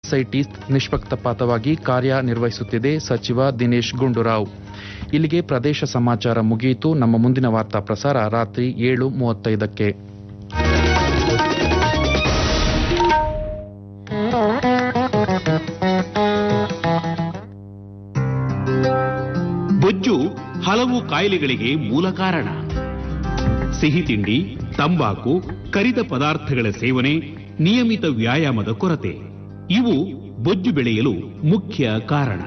SIT ನಿಷ್ಪಕ್ಷಪಾತವಾಗಿ ಕಾರ್ಯನಿರ್ವಹಿಸುತ್ತಿದೆ ಸಚಿವ ದಿನೇಶ್ ಗುಂಡೂರಾವ್ ಇಲ್ಲಿಗೆ ಪ್ರದೇಶ ಸಮಾಚಾರ ಮುಗಿಯಿತು ನಮ್ಮ ಮುಂದಿನ ವಾರ್ತಾ ಪ್ರಸಾರ ರಾತ್ರಿ ಏಳು ಮೂವತ್ತೈದಕ್ಕೆ ಬೊಜ್ಜು ಹಲವು ಕಾಯಿಲೆಗಳಿಗೆ ಮೂಲ ಕಾರಣ ಸಿಹಿ ತಿಂಡಿ ತಂಬಾಕು ಕರಿದ ಪದಾರ್ಥಗಳ ಸೇವನೆ ನಿಯಮಿತ ವ್ಯಾಯಾಮದ ಕೊರತೆ ಇವು ಬೊಜ್ಜು ಬೆಳೆಯಲು ಮುಖ್ಯ ಕಾರಣ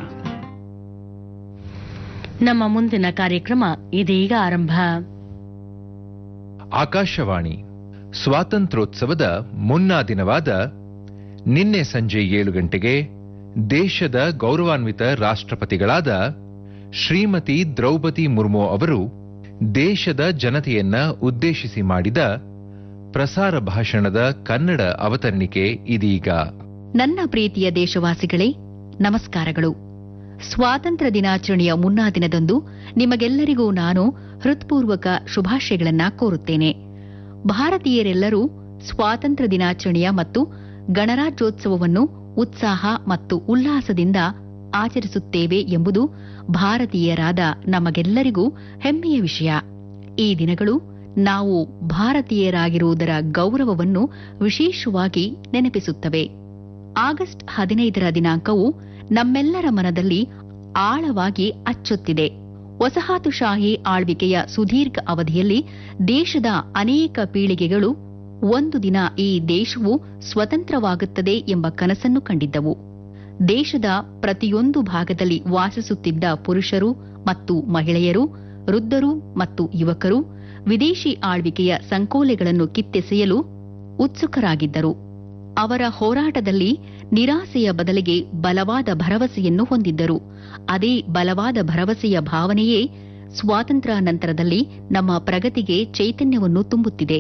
ನಮ್ಮ ಮುಂದಿನ ಕಾರ್ಯಕ್ರಮ ಇದೀಗ ಆರಂಭ ಆಕಾಶವಾಣಿ ಸ್ವಾತಂತ್ರ್ಯೋತ್ಸವದ ಮುನ್ನಾ ದಿನವಾದ ನಿನ್ನೆ ಸಂಜೆ ಏಳು ಗಂಟೆಗೆ ದೇಶದ ಗೌರವಾನ್ವಿತ ರಾಷ್ಟ್ರಪತಿಗಳಾದ ಶ್ರೀಮತಿ ದ್ರೌಪದಿ ಮುರ್ಮು ಅವರು ದೇಶದ ಜನತೆಯನ್ನ ಉದ್ದೇಶಿಸಿ ಮಾಡಿದ ಪ್ರಸಾರ ಭಾಷಣದ ಕನ್ನಡ ಅವತರಣಿಕೆ ಇದೀಗ ನನ್ನ ಪ್ರೀತಿಯ ದೇಶವಾಸಿಗಳೇ ನಮಸ್ಕಾರಗಳು ಸ್ವಾತಂತ್ರ್ಯ ದಿನಾಚರಣೆಯ ಮುನ್ನಾ ದಿನದಂದು ನಿಮಗೆಲ್ಲರಿಗೂ ನಾನು ಹೃತ್ಪೂರ್ವಕ ಶುಭಾಶಯಗಳನ್ನ ಕೋರುತ್ತೇನೆ ಭಾರತೀಯರೆಲ್ಲರೂ ಸ್ವಾತಂತ್ರ್ಯ ದಿನಾಚರಣೆಯ ಮತ್ತು ಗಣರಾಜ್ಯೋತ್ಸವವನ್ನು ಉತ್ಸಾಹ ಮತ್ತು ಉಲ್ಲಾಸದಿಂದ ಆಚರಿಸುತ್ತೇವೆ ಎಂಬುದು ಭಾರತೀಯರಾದ ನಮಗೆಲ್ಲರಿಗೂ ಹೆಮ್ಮೆಯ ವಿಷಯ ಈ ದಿನಗಳು ನಾವು ಭಾರತೀಯರಾಗಿರುವುದರ ಗೌರವವನ್ನು ವಿಶೇಷವಾಗಿ ನೆನಪಿಸುತ್ತವೆ ಆಗಸ್ಟ್ ಹದಿನೈದರ ದಿನಾಂಕವು ನಮ್ಮೆಲ್ಲರ ಮನದಲ್ಲಿ ಆಳವಾಗಿ ಅಚ್ಚೊತ್ತಿದೆ ವಸಾಹತುಶಾಹಿ ಆಳ್ವಿಕೆಯ ಸುದೀರ್ಘ ಅವಧಿಯಲ್ಲಿ ದೇಶದ ಅನೇಕ ಪೀಳಿಗೆಗಳು ಒಂದು ದಿನ ಈ ದೇಶವು ಸ್ವತಂತ್ರವಾಗುತ್ತದೆ ಎಂಬ ಕನಸನ್ನು ಕಂಡಿದ್ದವು ದೇಶದ ಪ್ರತಿಯೊಂದು ಭಾಗದಲ್ಲಿ ವಾಸಿಸುತ್ತಿದ್ದ ಪುರುಷರು ಮತ್ತು ಮಹಿಳೆಯರು ವೃದ್ಧರು ಮತ್ತು ಯುವಕರು ವಿದೇಶಿ ಆಳ್ವಿಕೆಯ ಸಂಕೋಲೆಗಳನ್ನು ಕಿತ್ತೆಸೆಯಲು ಉತ್ಸುಕರಾಗಿದ್ದರು ಅವರ ಹೋರಾಟದಲ್ಲಿ ನಿರಾಸೆಯ ಬದಲಿಗೆ ಬಲವಾದ ಭರವಸೆಯನ್ನು ಹೊಂದಿದ್ದರು ಅದೇ ಬಲವಾದ ಭರವಸೆಯ ಭಾವನೆಯೇ ಸ್ವಾತಂತ್ರ್ಯ ನಂತರದಲ್ಲಿ ನಮ್ಮ ಪ್ರಗತಿಗೆ ಚೈತನ್ಯವನ್ನು ತುಂಬುತ್ತಿದೆ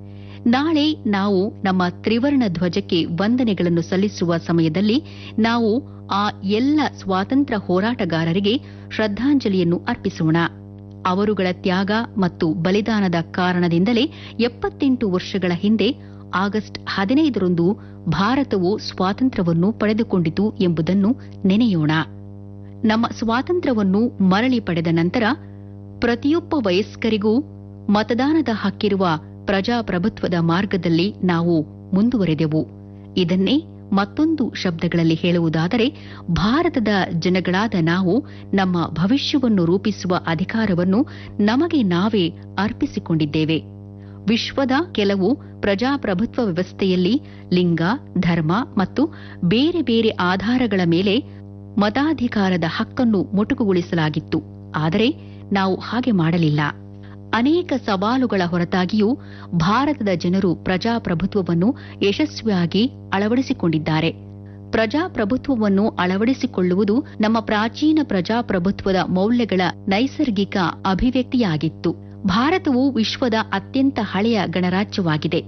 ನಾಳೆ ನಾವು ನಮ್ಮ ತ್ರಿವರ್ಣ ಧ್ವಜಕ್ಕೆ ವಂದನೆಗಳನ್ನು ಸಲ್ಲಿಸುವ ಸಮಯದಲ್ಲಿ ನಾವು ಆ ಎಲ್ಲ ಸ್ವಾತಂತ್ರ್ಯ ಹೋರಾಟಗಾರರಿಗೆ ಶ್ರದ್ಧಾಂಜಲಿಯನ್ನು ಅರ್ಪಿಸೋಣ ಅವರುಗಳ ತ್ಯಾಗ ಮತ್ತು ಬಲಿದಾನದ ಕಾರಣದಿಂದಲೇ ಎಪ್ಪತ್ತೆಂಟು ವರ್ಷಗಳ ಹಿಂದೆ ಆಗಸ್ಟ್ ಹದಿನೈದರಂದು ಭಾರತವು ಸ್ವಾತಂತ್ರ್ಯವನ್ನು ಪಡೆದುಕೊಂಡಿತು ಎಂಬುದನ್ನು ನೆನೆಯೋಣ ನಮ್ಮ ಸ್ವಾತಂತ್ರ್ಯವನ್ನು ಮರಳಿ ಪಡೆದ ನಂತರ ಪ್ರತಿಯೊಬ್ಬ ವಯಸ್ಕರಿಗೂ ಮತದಾನದ ಹಕ್ಕಿರುವ ಪ್ರಜಾಪ್ರಭುತ್ವದ ಮಾರ್ಗದಲ್ಲಿ ನಾವು ಮುಂದುವರೆದೆವು ಇದನ್ನೇ ಮತ್ತೊಂದು ಶಬ್ದಗಳಲ್ಲಿ ಹೇಳುವುದಾದರೆ ಭಾರತದ ಜನಗಳಾದ ನಾವು ನಮ್ಮ ಭವಿಷ್ಯವನ್ನು ರೂಪಿಸುವ ಅಧಿಕಾರವನ್ನು ನಮಗೆ ನಾವೇ ಅರ್ಪಿಸಿಕೊಂಡಿದ್ದೇವೆ ವಿಶ್ವದ ಕೆಲವು ಪ್ರಜಾಪ್ರಭುತ್ವ ವ್ಯವಸ್ಥೆಯಲ್ಲಿ ಲಿಂಗ ಧರ್ಮ ಮತ್ತು ಬೇರೆ ಬೇರೆ ಆಧಾರಗಳ ಮೇಲೆ ಮತಾಧಿಕಾರದ ಹಕ್ಕನ್ನು ಮೊಟಕುಗೊಳಿಸಲಾಗಿತ್ತು ಆದರೆ ನಾವು ಹಾಗೆ ಮಾಡಲಿಲ್ಲ ಅನೇಕ ಸವಾಲುಗಳ ಹೊರತಾಗಿಯೂ ಭಾರತದ ಜನರು ಪ್ರಜಾಪ್ರಭುತ್ವವನ್ನು ಯಶಸ್ವಿಯಾಗಿ ಅಳವಡಿಸಿಕೊಂಡಿದ್ದಾರೆ ಪ್ರಜಾಪ್ರಭುತ್ವವನ್ನು ಅಳವಡಿಸಿಕೊಳ್ಳುವುದು ನಮ್ಮ ಪ್ರಾಚೀನ ಪ್ರಜಾಪ್ರಭುತ್ವದ ಮೌಲ್ಯಗಳ ನೈಸರ್ಗಿಕ ಅಭಿವ್ಯಕ್ತಿಯಾಗಿತ್ತು ಭಾರತವು ವಿಶ್ವದ ಅತ್ಯಂತ ಹಳೆಯ ಗಣರಾಜ್ಯವಾಗಿದೆ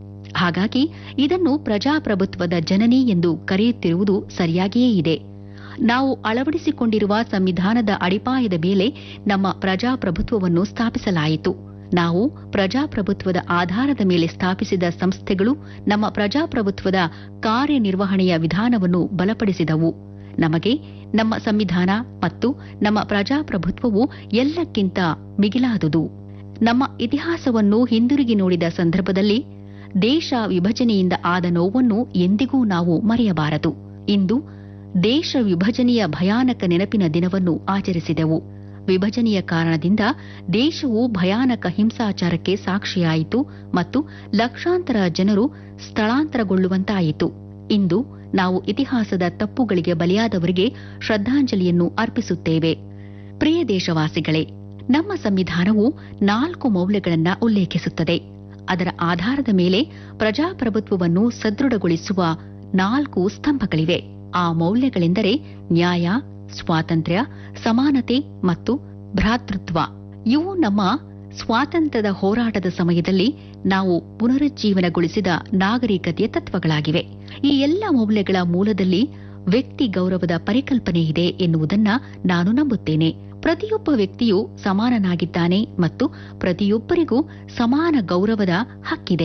ಹಾಗಾಗಿ ಇದನ್ನು ಪ್ರಜಾಪ್ರಭುತ್ವದ ಜನನಿ ಎಂದು ಕರೆಯುತ್ತಿರುವುದು ಸರಿಯಾಗಿಯೇ ಇದೆ ನಾವು ಅಳವಡಿಸಿಕೊಂಡಿರುವ ಸಂವಿಧಾನದ ಅಡಿಪಾಯದ ಮೇಲೆ ನಮ್ಮ ಪ್ರಜಾಪ್ರಭುತ್ವವನ್ನು ಸ್ಥಾಪಿಸಲಾಯಿತು ನಾವು ಪ್ರಜಾಪ್ರಭುತ್ವದ ಆಧಾರದ ಮೇಲೆ ಸ್ಥಾಪಿಸಿದ ಸಂಸ್ಥೆಗಳು ನಮ್ಮ ಪ್ರಜಾಪ್ರಭುತ್ವದ ಕಾರ್ಯನಿರ್ವಹಣೆಯ ವಿಧಾನವನ್ನು ಬಲಪಡಿಸಿದವು ನಮಗೆ ನಮ್ಮ ಸಂವಿಧಾನ ಮತ್ತು ನಮ್ಮ ಪ್ರಜಾಪ್ರಭುತ್ವವು ಎಲ್ಲಕ್ಕಿಂತ ಮಿಗಿಲಾದುದು ನಮ್ಮ ಇತಿಹಾಸವನ್ನು ಹಿಂದಿರುಗಿ ನೋಡಿದ ಸಂದರ್ಭದಲ್ಲಿ ದೇಶ ವಿಭಜನೆಯಿಂದ ಆದ ನೋವನ್ನು ಎಂದಿಗೂ ನಾವು ಮರೆಯಬಾರದು ಇಂದು ದೇಶ ವಿಭಜನೆಯ ಭಯಾನಕ ನೆನಪಿನ ದಿನವನ್ನು ಆಚರಿಸಿದೆವು ವಿಭಜನೆಯ ಕಾರಣದಿಂದ ದೇಶವು ಭಯಾನಕ ಹಿಂಸಾಚಾರಕ್ಕೆ ಸಾಕ್ಷಿಯಾಯಿತು ಮತ್ತು ಲಕ್ಷಾಂತರ ಜನರು ಸ್ಥಳಾಂತರಗೊಳ್ಳುವಂತಾಯಿತು ಇಂದು ನಾವು ಇತಿಹಾಸದ ತಪ್ಪುಗಳಿಗೆ ಬಲಿಯಾದವರಿಗೆ ಶ್ರದ್ಧಾಂಜಲಿಯನ್ನು ಅರ್ಪಿಸುತ್ತೇವೆ ಪ್ರಿಯ ದೇಶವಾಸಿಗಳೇ ನಮ್ಮ ಸಂವಿಧಾನವು ನಾಲ್ಕು ಮೌಲ್ಯಗಳನ್ನ ಉಲ್ಲೇಖಿಸುತ್ತದೆ ಅದರ ಆಧಾರದ ಮೇಲೆ ಪ್ರಜಾಪ್ರಭುತ್ವವನ್ನು ಸದೃಢಗೊಳಿಸುವ ನಾಲ್ಕು ಸ್ತಂಭಗಳಿವೆ ಆ ಮೌಲ್ಯಗಳೆಂದರೆ ನ್ಯಾಯ ಸ್ವಾತಂತ್ರ್ಯ ಸಮಾನತೆ ಮತ್ತು ಭ್ರಾತೃತ್ವ ಇವು ನಮ್ಮ ಸ್ವಾತಂತ್ರ್ಯದ ಹೋರಾಟದ ಸಮಯದಲ್ಲಿ ನಾವು ಪುನರುಜ್ಜೀವನಗೊಳಿಸಿದ ನಾಗರಿಕತೆಯ ತತ್ವಗಳಾಗಿವೆ ಈ ಎಲ್ಲ ಮೌಲ್ಯಗಳ ಮೂಲದಲ್ಲಿ ವ್ಯಕ್ತಿ ಗೌರವದ ಪರಿಕಲ್ಪನೆ ಇದೆ ಎನ್ನುವುದನ್ನ ನಾನು ನಂಬುತ್ತೇನೆ ಪ್ರತಿಯೊಬ್ಬ ವ್ಯಕ್ತಿಯು ಸಮಾನನಾಗಿದ್ದಾನೆ ಮತ್ತು ಪ್ರತಿಯೊಬ್ಬರಿಗೂ ಸಮಾನ ಗೌರವದ ಹಕ್ಕಿದೆ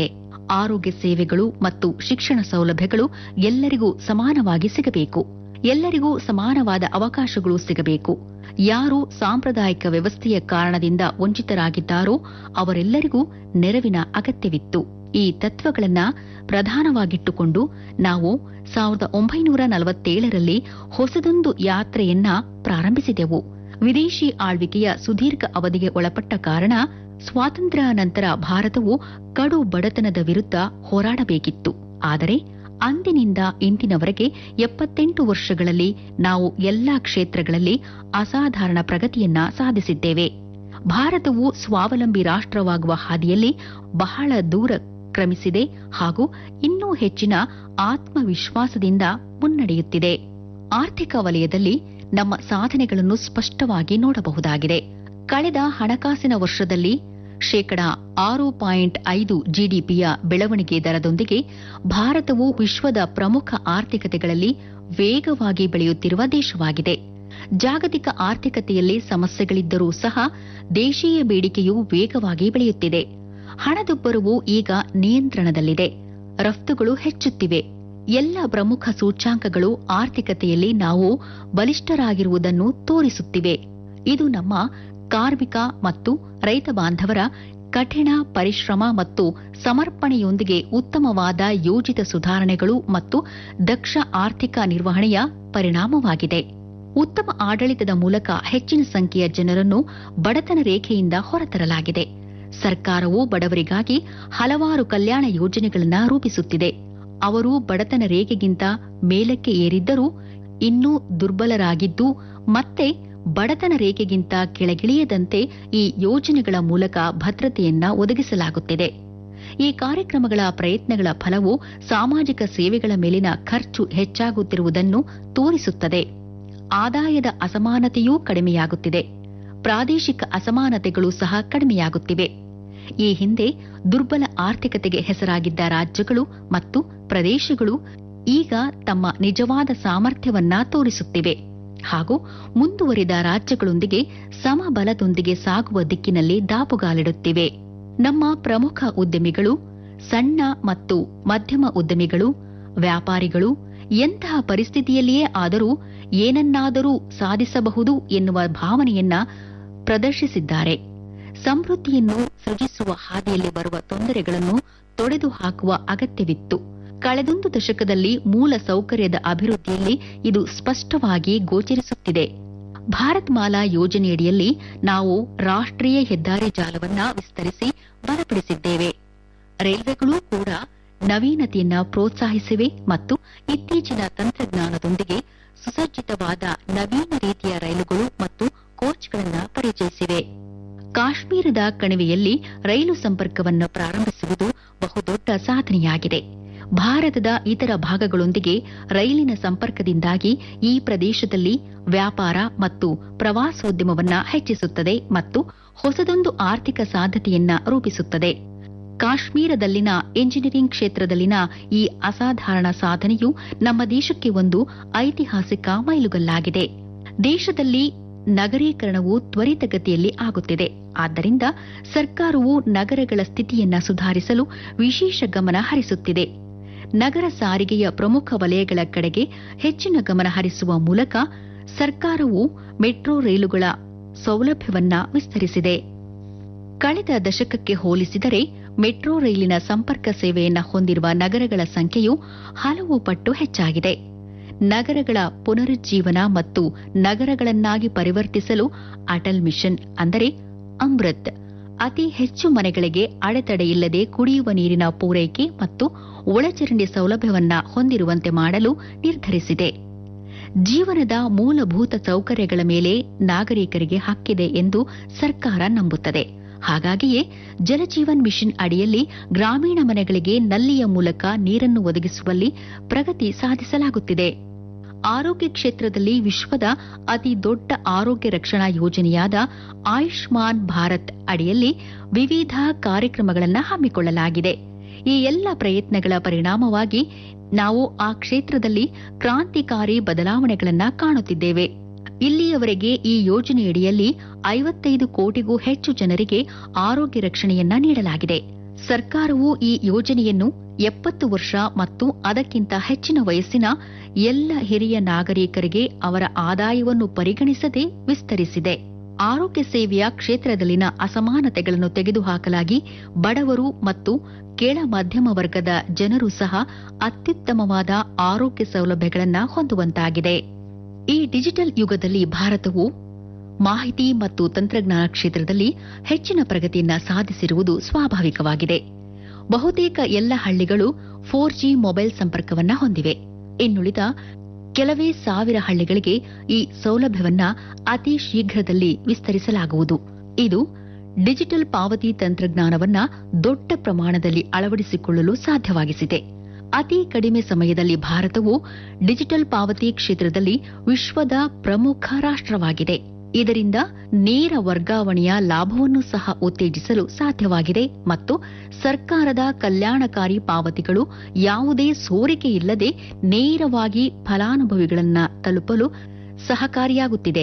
ಆರೋಗ್ಯ ಸೇವೆಗಳು ಮತ್ತು ಶಿಕ್ಷಣ ಸೌಲಭ್ಯಗಳು ಎಲ್ಲರಿಗೂ ಸಮಾನವಾಗಿ ಸಿಗಬೇಕು ಎಲ್ಲರಿಗೂ ಸಮಾನವಾದ ಅವಕಾಶಗಳು ಸಿಗಬೇಕು ಯಾರು ಸಾಂಪ್ರದಾಯಿಕ ವ್ಯವಸ್ಥೆಯ ಕಾರಣದಿಂದ ವಂಚಿತರಾಗಿದ್ದಾರೋ ಅವರೆಲ್ಲರಿಗೂ ನೆರವಿನ ಅಗತ್ಯವಿತ್ತು ಈ ತತ್ವಗಳನ್ನ ಪ್ರಧಾನವಾಗಿಟ್ಟುಕೊಂಡು ನಾವು ಸಾವಿರದ ಒಂಬೈನೂರ ನಲವತ್ತೇಳರಲ್ಲಿ ಹೊಸದೊಂದು ಯಾತ್ರೆಯನ್ನ ಪ್ರಾರಂಭಿಸಿದೆವು ವಿದೇಶಿ ಆಳ್ವಿಕೆಯ ಸುದೀರ್ಘ ಅವಧಿಗೆ ಒಳಪಟ್ಟ ಕಾರಣ ಸ್ವಾತಂತ್ರ್ಯ ನಂತರ ಭಾರತವು ಕಡು ಬಡತನದ ವಿರುದ್ಧ ಹೋರಾಡಬೇಕಿತ್ತು ಆದರೆ ಅಂದಿನಿಂದ ಇಂದಿನವರೆಗೆ ಎಪ್ಪತ್ತೆಂಟು ವರ್ಷಗಳಲ್ಲಿ ನಾವು ಎಲ್ಲಾ ಕ್ಷೇತ್ರಗಳಲ್ಲಿ ಅಸಾಧಾರಣ ಪ್ರಗತಿಯನ್ನ ಸಾಧಿಸಿದ್ದೇವೆ ಭಾರತವು ಸ್ವಾವಲಂಬಿ ರಾಷ್ಟ್ರವಾಗುವ ಹಾದಿಯಲ್ಲಿ ಬಹಳ ದೂರ ಕ್ರಮಿಸಿದೆ ಹಾಗೂ ಇನ್ನೂ ಹೆಚ್ಚಿನ ಆತ್ಮವಿಶ್ವಾಸದಿಂದ ಮುನ್ನಡೆಯುತ್ತಿದೆ ಆರ್ಥಿಕ ವಲಯದಲ್ಲಿ ನಮ್ಮ ಸಾಧನೆಗಳನ್ನು ಸ್ಪಷ್ಟವಾಗಿ ನೋಡಬಹುದಾಗಿದೆ ಕಳೆದ ಹಣಕಾಸಿನ ವರ್ಷದಲ್ಲಿ ಶೇಕಡ ಆರು ಪಾಯಿಂಟ್ ಐದು ಜಿಡಿಪಿಯ ಬೆಳವಣಿಗೆ ದರದೊಂದಿಗೆ ಭಾರತವು ವಿಶ್ವದ ಪ್ರಮುಖ ಆರ್ಥಿಕತೆಗಳಲ್ಲಿ ವೇಗವಾಗಿ ಬೆಳೆಯುತ್ತಿರುವ ದೇಶವಾಗಿದೆ ಜಾಗತಿಕ ಆರ್ಥಿಕತೆಯಲ್ಲಿ ಸಮಸ್ಯೆಗಳಿದ್ದರೂ ಸಹ ದೇಶೀಯ ಬೇಡಿಕೆಯು ವೇಗವಾಗಿ ಬೆಳೆಯುತ್ತಿದೆ ಹಣದುಬ್ಬರವು ಈಗ ನಿಯಂತ್ರಣದಲ್ಲಿದೆ ರಫ್ತುಗಳು ಹೆಚ್ಚುತ್ತಿವೆ ಎಲ್ಲ ಪ್ರಮುಖ ಸೂಚ್ಯಾಂಕಗಳು ಆರ್ಥಿಕತೆಯಲ್ಲಿ ನಾವು ಬಲಿಷ್ಠರಾಗಿರುವುದನ್ನು ತೋರಿಸುತ್ತಿವೆ ಇದು ನಮ್ಮ ಕಾರ್ಮಿಕ ಮತ್ತು ರೈತ ಬಾಂಧವರ ಕಠಿಣ ಪರಿಶ್ರಮ ಮತ್ತು ಸಮರ್ಪಣೆಯೊಂದಿಗೆ ಉತ್ತಮವಾದ ಯೋಜಿತ ಸುಧಾರಣೆಗಳು ಮತ್ತು ದಕ್ಷ ಆರ್ಥಿಕ ನಿರ್ವಹಣೆಯ ಪರಿಣಾಮವಾಗಿದೆ ಉತ್ತಮ ಆಡಳಿತದ ಮೂಲಕ ಹೆಚ್ಚಿನ ಸಂಖ್ಯೆಯ ಜನರನ್ನು ಬಡತನ ರೇಖೆಯಿಂದ ಹೊರತರಲಾಗಿದೆ ಸರ್ಕಾರವು ಬಡವರಿಗಾಗಿ ಹಲವಾರು ಕಲ್ಯಾಣ ಯೋಜನೆಗಳನ್ನು ರೂಪಿಸುತ್ತಿದೆ ಅವರು ಬಡತನ ರೇಖೆಗಿಂತ ಮೇಲಕ್ಕೆ ಏರಿದ್ದರೂ ಇನ್ನೂ ದುರ್ಬಲರಾಗಿದ್ದು ಮತ್ತೆ ಬಡತನ ರೇಖೆಗಿಂತ ಕೆಳಗಿಳಿಯದಂತೆ ಈ ಯೋಜನೆಗಳ ಮೂಲಕ ಭದ್ರತೆಯನ್ನ ಒದಗಿಸಲಾಗುತ್ತಿದೆ ಈ ಕಾರ್ಯಕ್ರಮಗಳ ಪ್ರಯತ್ನಗಳ ಫಲವು ಸಾಮಾಜಿಕ ಸೇವೆಗಳ ಮೇಲಿನ ಖರ್ಚು ಹೆಚ್ಚಾಗುತ್ತಿರುವುದನ್ನು ತೋರಿಸುತ್ತದೆ ಆದಾಯದ ಅಸಮಾನತೆಯೂ ಕಡಿಮೆಯಾಗುತ್ತಿದೆ ಪ್ರಾದೇಶಿಕ ಅಸಮಾನತೆಗಳು ಸಹ ಕಡಿಮೆಯಾಗುತ್ತಿವೆ ಈ ಹಿಂದೆ ದುರ್ಬಲ ಆರ್ಥಿಕತೆಗೆ ಹೆಸರಾಗಿದ್ದ ರಾಜ್ಯಗಳು ಮತ್ತು ಪ್ರದೇಶಗಳು ಈಗ ತಮ್ಮ ನಿಜವಾದ ಸಾಮರ್ಥ್ಯವನ್ನ ತೋರಿಸುತ್ತಿವೆ ಹಾಗೂ ಮುಂದುವರಿದ ರಾಜ್ಯಗಳೊಂದಿಗೆ ಸಮಬಲದೊಂದಿಗೆ ಸಾಗುವ ದಿಕ್ಕಿನಲ್ಲಿ ದಾಪುಗಾಲಿಡುತ್ತಿವೆ ನಮ್ಮ ಪ್ರಮುಖ ಉದ್ಯಮಿಗಳು ಸಣ್ಣ ಮತ್ತು ಮಧ್ಯಮ ಉದ್ಯಮಿಗಳು ವ್ಯಾಪಾರಿಗಳು ಎಂತಹ ಪರಿಸ್ಥಿತಿಯಲ್ಲಿಯೇ ಆದರೂ ಏನನ್ನಾದರೂ ಸಾಧಿಸಬಹುದು ಎನ್ನುವ ಭಾವನೆಯನ್ನ ಪ್ರದರ್ಶಿಸಿದ್ದಾರೆ ಸಮೃದ್ಧಿಯನ್ನು ಸೃಜಿಸುವ ಹಾದಿಯಲ್ಲಿ ಬರುವ ತೊಂದರೆಗಳನ್ನು ತೊಡೆದು ಹಾಕುವ ಅಗತ್ಯವಿತ್ತು ಕಳೆದೊಂದು ದಶಕದಲ್ಲಿ ಮೂಲ ಸೌಕರ್ಯದ ಅಭಿವೃದ್ಧಿಯಲ್ಲಿ ಇದು ಸ್ಪಷ್ಟವಾಗಿ ಗೋಚರಿಸುತ್ತಿದೆ ಭಾರತ್ ಮಾಲಾ ಯೋಜನೆಯಡಿಯಲ್ಲಿ ನಾವು ರಾಷ್ಟ್ರೀಯ ಹೆದ್ದಾರಿ ಜಾಲವನ್ನ ವಿಸ್ತರಿಸಿ ಬಲಪಡಿಸಿದ್ದೇವೆ ರೈಲ್ವೆಗಳೂ ಕೂಡ ನವೀನತೆಯನ್ನ ಪ್ರೋತ್ಸಾಹಿಸಿವೆ ಮತ್ತು ಇತ್ತೀಚಿನ ತಂತ್ರಜ್ಞಾನದೊಂದಿಗೆ ಸುಸಜ್ಜಿತವಾದ ನವೀನ ರೀತಿಯ ರೈಲುಗಳು ಮತ್ತು ಕೋಚ್ಗಳನ್ನು ಪರಿಚಯಿಸಿವೆ ಕಾಶ್ಮೀರದ ಕಣಿವೆಯಲ್ಲಿ ರೈಲು ಸಂಪರ್ಕವನ್ನು ಪ್ರಾರಂಭಿಸುವುದು ಬಹುದೊಡ್ಡ ಸಾಧನೆಯಾಗಿದೆ ಭಾರತದ ಇತರ ಭಾಗಗಳೊಂದಿಗೆ ರೈಲಿನ ಸಂಪರ್ಕದಿಂದಾಗಿ ಈ ಪ್ರದೇಶದಲ್ಲಿ ವ್ಯಾಪಾರ ಮತ್ತು ಪ್ರವಾಸೋದ್ಯಮವನ್ನ ಹೆಚ್ಚಿಸುತ್ತದೆ ಮತ್ತು ಹೊಸದೊಂದು ಆರ್ಥಿಕ ಸಾಧ್ಯತೆಯನ್ನ ರೂಪಿಸುತ್ತದೆ ಕಾಶ್ಮೀರದಲ್ಲಿನ ಎಂಜಿನಿಯರಿಂಗ್ ಕ್ಷೇತ್ರದಲ್ಲಿನ ಈ ಅಸಾಧಾರಣ ಸಾಧನೆಯು ನಮ್ಮ ದೇಶಕ್ಕೆ ಒಂದು ಐತಿಹಾಸಿಕ ಮೈಲುಗಲ್ಲಾಗಿದೆ ದೇಶದಲ್ಲಿ ನಗರೀಕರಣವು ತ್ವರಿತಗತಿಯಲ್ಲಿ ಆಗುತ್ತಿದೆ ಆದ್ದರಿಂದ ಸರ್ಕಾರವು ನಗರಗಳ ಸ್ಥಿತಿಯನ್ನ ಸುಧಾರಿಸಲು ವಿಶೇಷ ಗಮನ ಹರಿಸುತ್ತಿದೆ ನಗರ ಸಾರಿಗೆಯ ಪ್ರಮುಖ ವಲಯಗಳ ಕಡೆಗೆ ಹೆಚ್ಚಿನ ಗಮನ ಹರಿಸುವ ಮೂಲಕ ಸರ್ಕಾರವು ಮೆಟ್ರೋ ರೈಲುಗಳ ಸೌಲಭ್ಯವನ್ನ ವಿಸ್ತರಿಸಿದೆ ಕಳೆದ ದಶಕಕ್ಕೆ ಹೋಲಿಸಿದರೆ ಮೆಟ್ರೋ ರೈಲಿನ ಸಂಪರ್ಕ ಸೇವೆಯನ್ನ ಹೊಂದಿರುವ ನಗರಗಳ ಸಂಖ್ಯೆಯು ಹಲವು ಪಟ್ಟು ಹೆಚ್ಚಾಗಿದೆ ನಗರಗಳ ಪುನರುಜ್ಜೀವನ ಮತ್ತು ನಗರಗಳನ್ನಾಗಿ ಪರಿವರ್ತಿಸಲು ಅಟಲ್ ಮಿಷನ್ ಅಂದರೆ ಅಮೃತ್ ಅತಿ ಹೆಚ್ಚು ಮನೆಗಳಿಗೆ ಅಡೆತಡೆಯಿಲ್ಲದೆ ಕುಡಿಯುವ ನೀರಿನ ಪೂರೈಕೆ ಮತ್ತು ಒಳಚರಂಡಿ ಸೌಲಭ್ಯವನ್ನ ಹೊಂದಿರುವಂತೆ ಮಾಡಲು ನಿರ್ಧರಿಸಿದೆ ಜೀವನದ ಮೂಲಭೂತ ಸೌಕರ್ಯಗಳ ಮೇಲೆ ನಾಗರಿಕರಿಗೆ ಹಕ್ಕಿದೆ ಎಂದು ಸರ್ಕಾರ ನಂಬುತ್ತದೆ ಹಾಗಾಗಿಯೇ ಜಲಜೀವನ್ ಮಿಷನ್ ಅಡಿಯಲ್ಲಿ ಗ್ರಾಮೀಣ ಮನೆಗಳಿಗೆ ನಲ್ಲಿಯ ಮೂಲಕ ನೀರನ್ನು ಒದಗಿಸುವಲ್ಲಿ ಪ್ರಗತಿ ಸಾಧಿಸಲಾಗುತ್ತಿದೆ ಆರೋಗ್ಯ ಕ್ಷೇತ್ರದಲ್ಲಿ ವಿಶ್ವದ ಅತಿ ದೊಡ್ಡ ಆರೋಗ್ಯ ರಕ್ಷಣಾ ಯೋಜನೆಯಾದ ಆಯುಷ್ಮಾನ್ ಭಾರತ್ ಅಡಿಯಲ್ಲಿ ವಿವಿಧ ಕಾರ್ಯಕ್ರಮಗಳನ್ನು ಹಮ್ಮಿಕೊಳ್ಳಲಾಗಿದೆ ಈ ಎಲ್ಲ ಪ್ರಯತ್ನಗಳ ಪರಿಣಾಮವಾಗಿ ನಾವು ಆ ಕ್ಷೇತ್ರದಲ್ಲಿ ಕ್ರಾಂತಿಕಾರಿ ಬದಲಾವಣೆಗಳನ್ನು ಕಾಣುತ್ತಿದ್ದೇವೆ ಇಲ್ಲಿಯವರೆಗೆ ಈ ಯೋಜನೆಯಡಿಯಲ್ಲಿ ಐವತ್ತೈದು ಕೋಟಿಗೂ ಹೆಚ್ಚು ಜನರಿಗೆ ಆರೋಗ್ಯ ರಕ್ಷಣೆಯನ್ನ ನೀಡಲಾಗಿದೆ ಸರ್ಕಾರವು ಈ ಯೋಜನೆಯನ್ನು ಎಪ್ಪತ್ತು ವರ್ಷ ಮತ್ತು ಅದಕ್ಕಿಂತ ಹೆಚ್ಚಿನ ವಯಸ್ಸಿನ ಎಲ್ಲ ಹಿರಿಯ ನಾಗರಿಕರಿಗೆ ಅವರ ಆದಾಯವನ್ನು ಪರಿಗಣಿಸದೆ ವಿಸ್ತರಿಸಿದೆ ಆರೋಗ್ಯ ಸೇವೆಯ ಕ್ಷೇತ್ರದಲ್ಲಿನ ಅಸಮಾನತೆಗಳನ್ನು ತೆಗೆದುಹಾಕಲಾಗಿ ಬಡವರು ಮತ್ತು ಕೆಳ ಮಧ್ಯಮ ವರ್ಗದ ಜನರು ಸಹ ಅತ್ಯುತ್ತಮವಾದ ಆರೋಗ್ಯ ಸೌಲಭ್ಯಗಳನ್ನು ಹೊಂದುವಂತಾಗಿದೆ ಈ ಡಿಜಿಟಲ್ ಯುಗದಲ್ಲಿ ಭಾರತವು ಮಾಹಿತಿ ಮತ್ತು ತಂತ್ರಜ್ಞಾನ ಕ್ಷೇತ್ರದಲ್ಲಿ ಹೆಚ್ಚಿನ ಪ್ರಗತಿಯನ್ನ ಸಾಧಿಸಿರುವುದು ಸ್ವಾಭಾವಿಕವಾಗಿದೆ ಬಹುತೇಕ ಎಲ್ಲ ಹಳ್ಳಿಗಳು ಫೋರ್ ಜಿ ಮೊಬೈಲ್ ಸಂಪರ್ಕವನ್ನ ಹೊಂದಿವೆ ಇನ್ನುಳಿದ ಕೆಲವೇ ಸಾವಿರ ಹಳ್ಳಿಗಳಿಗೆ ಈ ಸೌಲಭ್ಯವನ್ನ ಅತಿ ಶೀಘ್ರದಲ್ಲಿ ವಿಸ್ತರಿಸಲಾಗುವುದು ಇದು ಡಿಜಿಟಲ್ ಪಾವತಿ ತಂತ್ರಜ್ಞಾನವನ್ನ ದೊಡ್ಡ ಪ್ರಮಾಣದಲ್ಲಿ ಅಳವಡಿಸಿಕೊಳ್ಳಲು ಸಾಧ್ಯವಾಗಿಸಿದೆ ಅತಿ ಕಡಿಮೆ ಸಮಯದಲ್ಲಿ ಭಾರತವು ಡಿಜಿಟಲ್ ಪಾವತಿ ಕ್ಷೇತ್ರದಲ್ಲಿ ವಿಶ್ವದ ಪ್ರಮುಖ ರಾಷ್ಟ್ರವಾಗಿದೆ ಇದರಿಂದ ನೇರ ವರ್ಗಾವಣೆಯ ಲಾಭವನ್ನು ಸಹ ಉತ್ತೇಜಿಸಲು ಸಾಧ್ಯವಾಗಿದೆ ಮತ್ತು ಸರ್ಕಾರದ ಕಲ್ಯಾಣಕಾರಿ ಪಾವತಿಗಳು ಯಾವುದೇ ಸೋರಿಕೆ ಇಲ್ಲದೆ ನೇರವಾಗಿ ಫಲಾನುಭವಿಗಳನ್ನ ತಲುಪಲು ಸಹಕಾರಿಯಾಗುತ್ತಿದೆ